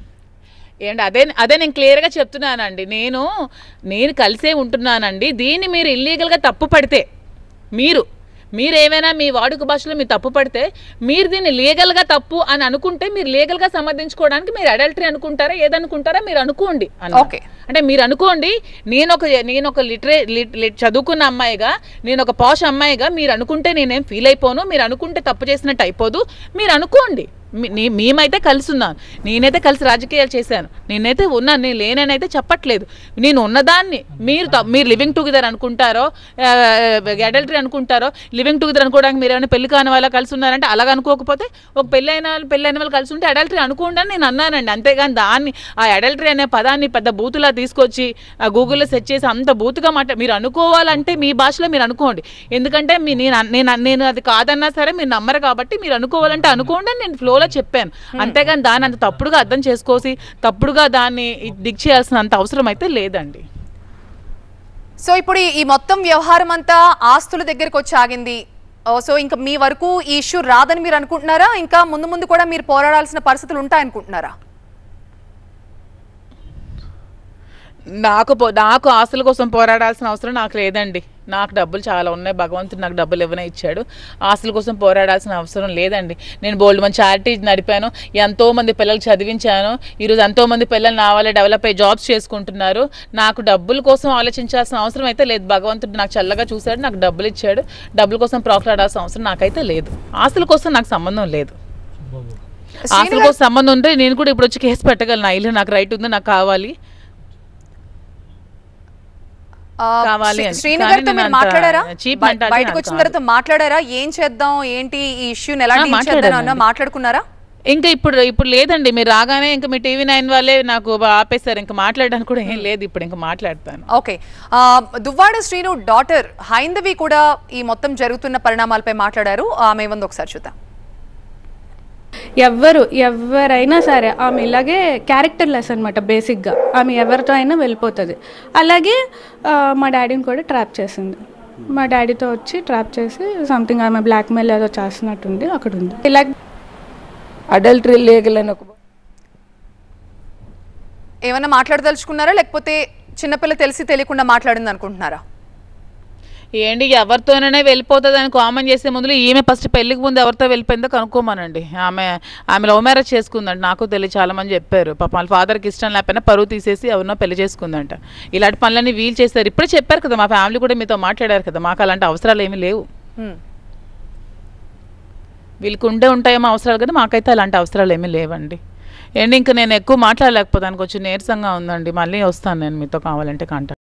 ఏంటి అదే అదే నేను క్లియర్గా చెప్తున్నానండి నేను నేను కలిసే ఉంటున్నానండి దీన్ని మీరు ఇల్లీగల్గా తప్పు పడితే మీరు మీరు ఏమైనా మీ వాడుక భాషలో మీరు తప్పు పడితే మీరు దీన్ని లీగల్గా తప్పు అని అనుకుంటే మీరు లీగల్గా సమర్థించుకోవడానికి మీరు అడల్టరీ అనుకుంటారా ఏదనుకుంటారా మీరు అనుకోండి అన్నాను. Okay. అంటే మీరు అనుకోండి నేను ఒక నేను ఒక లిటరే లిట్- లిట్- చదువుకున్న అమ్మాయిగా నేను ఒక పాష్ అమ్మాయిగా మీరు అనుకుంటే నేనేం ఫీల్ అయిపోను మీరు అనుకుంటే తప్పు చేసినట్టు అయిపోదు మీరు అనుకోండి మీ- నీ- మేమైతే కలిసి ఉన్నాను నేనైతే కలిసి రాజకీయాలు చేశాను నేనైతే ఉన్నాను నేను లేనైతే చెప్పట్లేదు నేను ఉన్నదాన్ని మీరు త- మీరు లివింగ్ టుగెదర్ అనుకుంటారో అడల్టరీ అనుకుంటారో లివింగ్ టుగెదర్ అనుకోవడానికి మీరు ఏమైనా పెళ్లి కాని వాళ్ళ కలిసి ఉన్నారంటే అలాగ అనుకోకపోతే ఒక పెళ్ళైన వాళ్ళు పెళ్ళైన వాళ్ళు కలిసి ఉంటే అడల్టరీ అనుకోండి అని నేను అన్నానండి అంతేగాని దాన్ని ఆ అడల్టరీ అనే పదాన్ని పెద్ద బూతులా తీసుకొచ్చి ఆ గూగుల్లో సెర్చ్ చేసి అంత బూతుగా మాట మీరు అనుకోవాలంటే మీ భాషలో మీరు అనుకోండి ఎందుకంటే మీ నేను అన్- నేను నేను అది కాదన్నా సరే మీరు నమ్మరు కాబట్టి మీరు అనుకోవాలంటే అనుకోండి అని నేను ఫ్లోలో చెప్పాను అంతేగాని దాన్ని అంత తప్పుడుగా అర్థం చేసుకోసి తప్పుడుగా దాన్ని దిగ్ చేయాల్సినంత అవసరం అయితే లేదండి సో ఇప్పుడు ఈ- ఈ మొత్తం వ్యవహారం అంతా ఆస్తుల దగ్గరకు వచ్చి ఆగింది ఓ, సో ఇంకా మీ వరకు ఈ ఇష్యూ రాదని మీరు అనుకుంటున్నారా ఇంకా ముందు ముందు కూడా మీరు పోరాడాల్సిన పరిస్థితులు ఉంటాయనుకుంటున్నారా నాకు పో- నాకు ఆస్తుల కోసం పోరాడాల్సిన అవసరం నాకు లేదండి నాకు డబ్బులు చాలా ఉన్నాయి భగవంతుడు నాకు డబ్బులు ఇవ్వనే ఇచ్చాడు ఆస్తుల కోసం పోరాడాల్సిన అవసరం లేదండి నేను బోల్డ్ మంది చారిటీ నడిపాను ఎంతో మంది పిల్లలు చదివించాను ఈరోజు ఎంతో మంది పిల్లలు నా వల్ల డెవలప్ అయ్యి జాబ్స్ చేసుకుంటున్నారు నాకు డబ్బుల కోసం ఆలోచించాల్సిన అవసరం అయితే లేదు భగవంతుడు నాకు చల్లగా చూశాడు నాకు డబ్బులు ఇచ్చాడు డబ్బుల కోసం ప్రాకులాడాల్సిన అవసరం నాకైతే లేదు ఆస్తుల కోసం నాకు సంబంధం లేదు ఆస్తులతో సంబంధం ఉంటే నేను కూడా ఇప్పుడు వచ్చి కేసు పెట్టగలను నా ఇల్లు నాకు రైట్ ఉంది నాకు కావాలి ఆ, కావాలి శ్రీ- అని. శ్రీను కానీ గారితో నేను మీరు అంత మాట్లాడారా cheap బయ- mentality బయటకు నాకు వచ్చిన కాదు. తర్వాత మాట్లాడారా ఏం చేద్దాం ఏంటి ఈ ఇష్యూని ఎలా ఆ, డీల్ చేద్దాం అన్న మాట్లాడానండి. మాట్లాడుకున్నారా ఇంకా ఇప్పుడు ఇప్పుడు లేదండి మీరు రాగానే ఇంకా మీ టీవీ నైన్ వాళ్ళే నాకు ఆపేశారు ఇంకా మాట్లాడడానికి కూడా ఏం లేదు ఇప్పుడు ఇంకా మాట్లాడతాను ఓకే ఆ, దువ్వాడ శ్రీను డాటర్ హైందవి కూడా ఈ మొత్తం జరుగుతున్న పరిణామాలపై మాట్లాడారు ఆమె వంద ఒకసారి చూద్దాం ఎవ్వరు ఎవరైనా సరే ఆమె ఇలాగే క్యారెక్టర్ లెస్ అనమాట బేసిక్గా ఆమె ఎవరితో అయినా వెళ్ళిపోతుంది అలాగే ఆ, మా డాడీని కూడా ట్రాప్ చేసింది మా డాడీతో వచ్చి ట్రాప్ చేసి సంథింగ్ ఆమె బ్లాక్మెయిల్ ఏదో చేస్తున్నట్టుంది అక్కడ ఉంది ఇలా అడల్టరీ లీగల్ అని ఒక ఏమన్నా మాట్లాడదలుచుకున్నారా లేకపోతే చిన్నపిల్ల తెలిసి తెలియకుండా మాట్లాడింది అనుకుంటున్నారా ఏంటి ఎవరితోనైనా వెళ్ళిపోతుంది అని కామన్ చేసే ముందు ఈమె ఫస్ట్ పెళ్లికి ముందు ఎవరితో వెళ్ళిపోయిందో కనుక్కోమనండి ఆమె ఆమె లవ్ మ్యారేజ్ చేసుకుందంట నాకు తెలియదు చాలా మంది చెప్పారు పాప వాళ్ళ ఫాదర్కి ఇష్టం లేకపోయినా పరువు తీసేసి ఎవరినో పెళ్లి చేసుకుందంట ఇలాంటి పనులన్నీ వీలు చేస్తారు ఇప్పుడే చెప్పారు కదా మా ఫ్యామిలీ కూడా మీతో మాట్లాడారు కదా మాకు అలాంటి అవసరాలు ఏమీ లేవు హ్మ్. వీళ్ళకి ఉండే ఉంటాయేమో అవసరాలు కదా మాకైతే అలాంటి అవసరాలు ఏమీ లేవండి ఏంటి ఇంకా నేను ఎక్కువ మాట్లాడలేకపోతాను కొంచెం నీరసంగా ఉందండి మళ్ళీ వస్తాను నేను మీతో కావాలంటే కాంటాక్ట్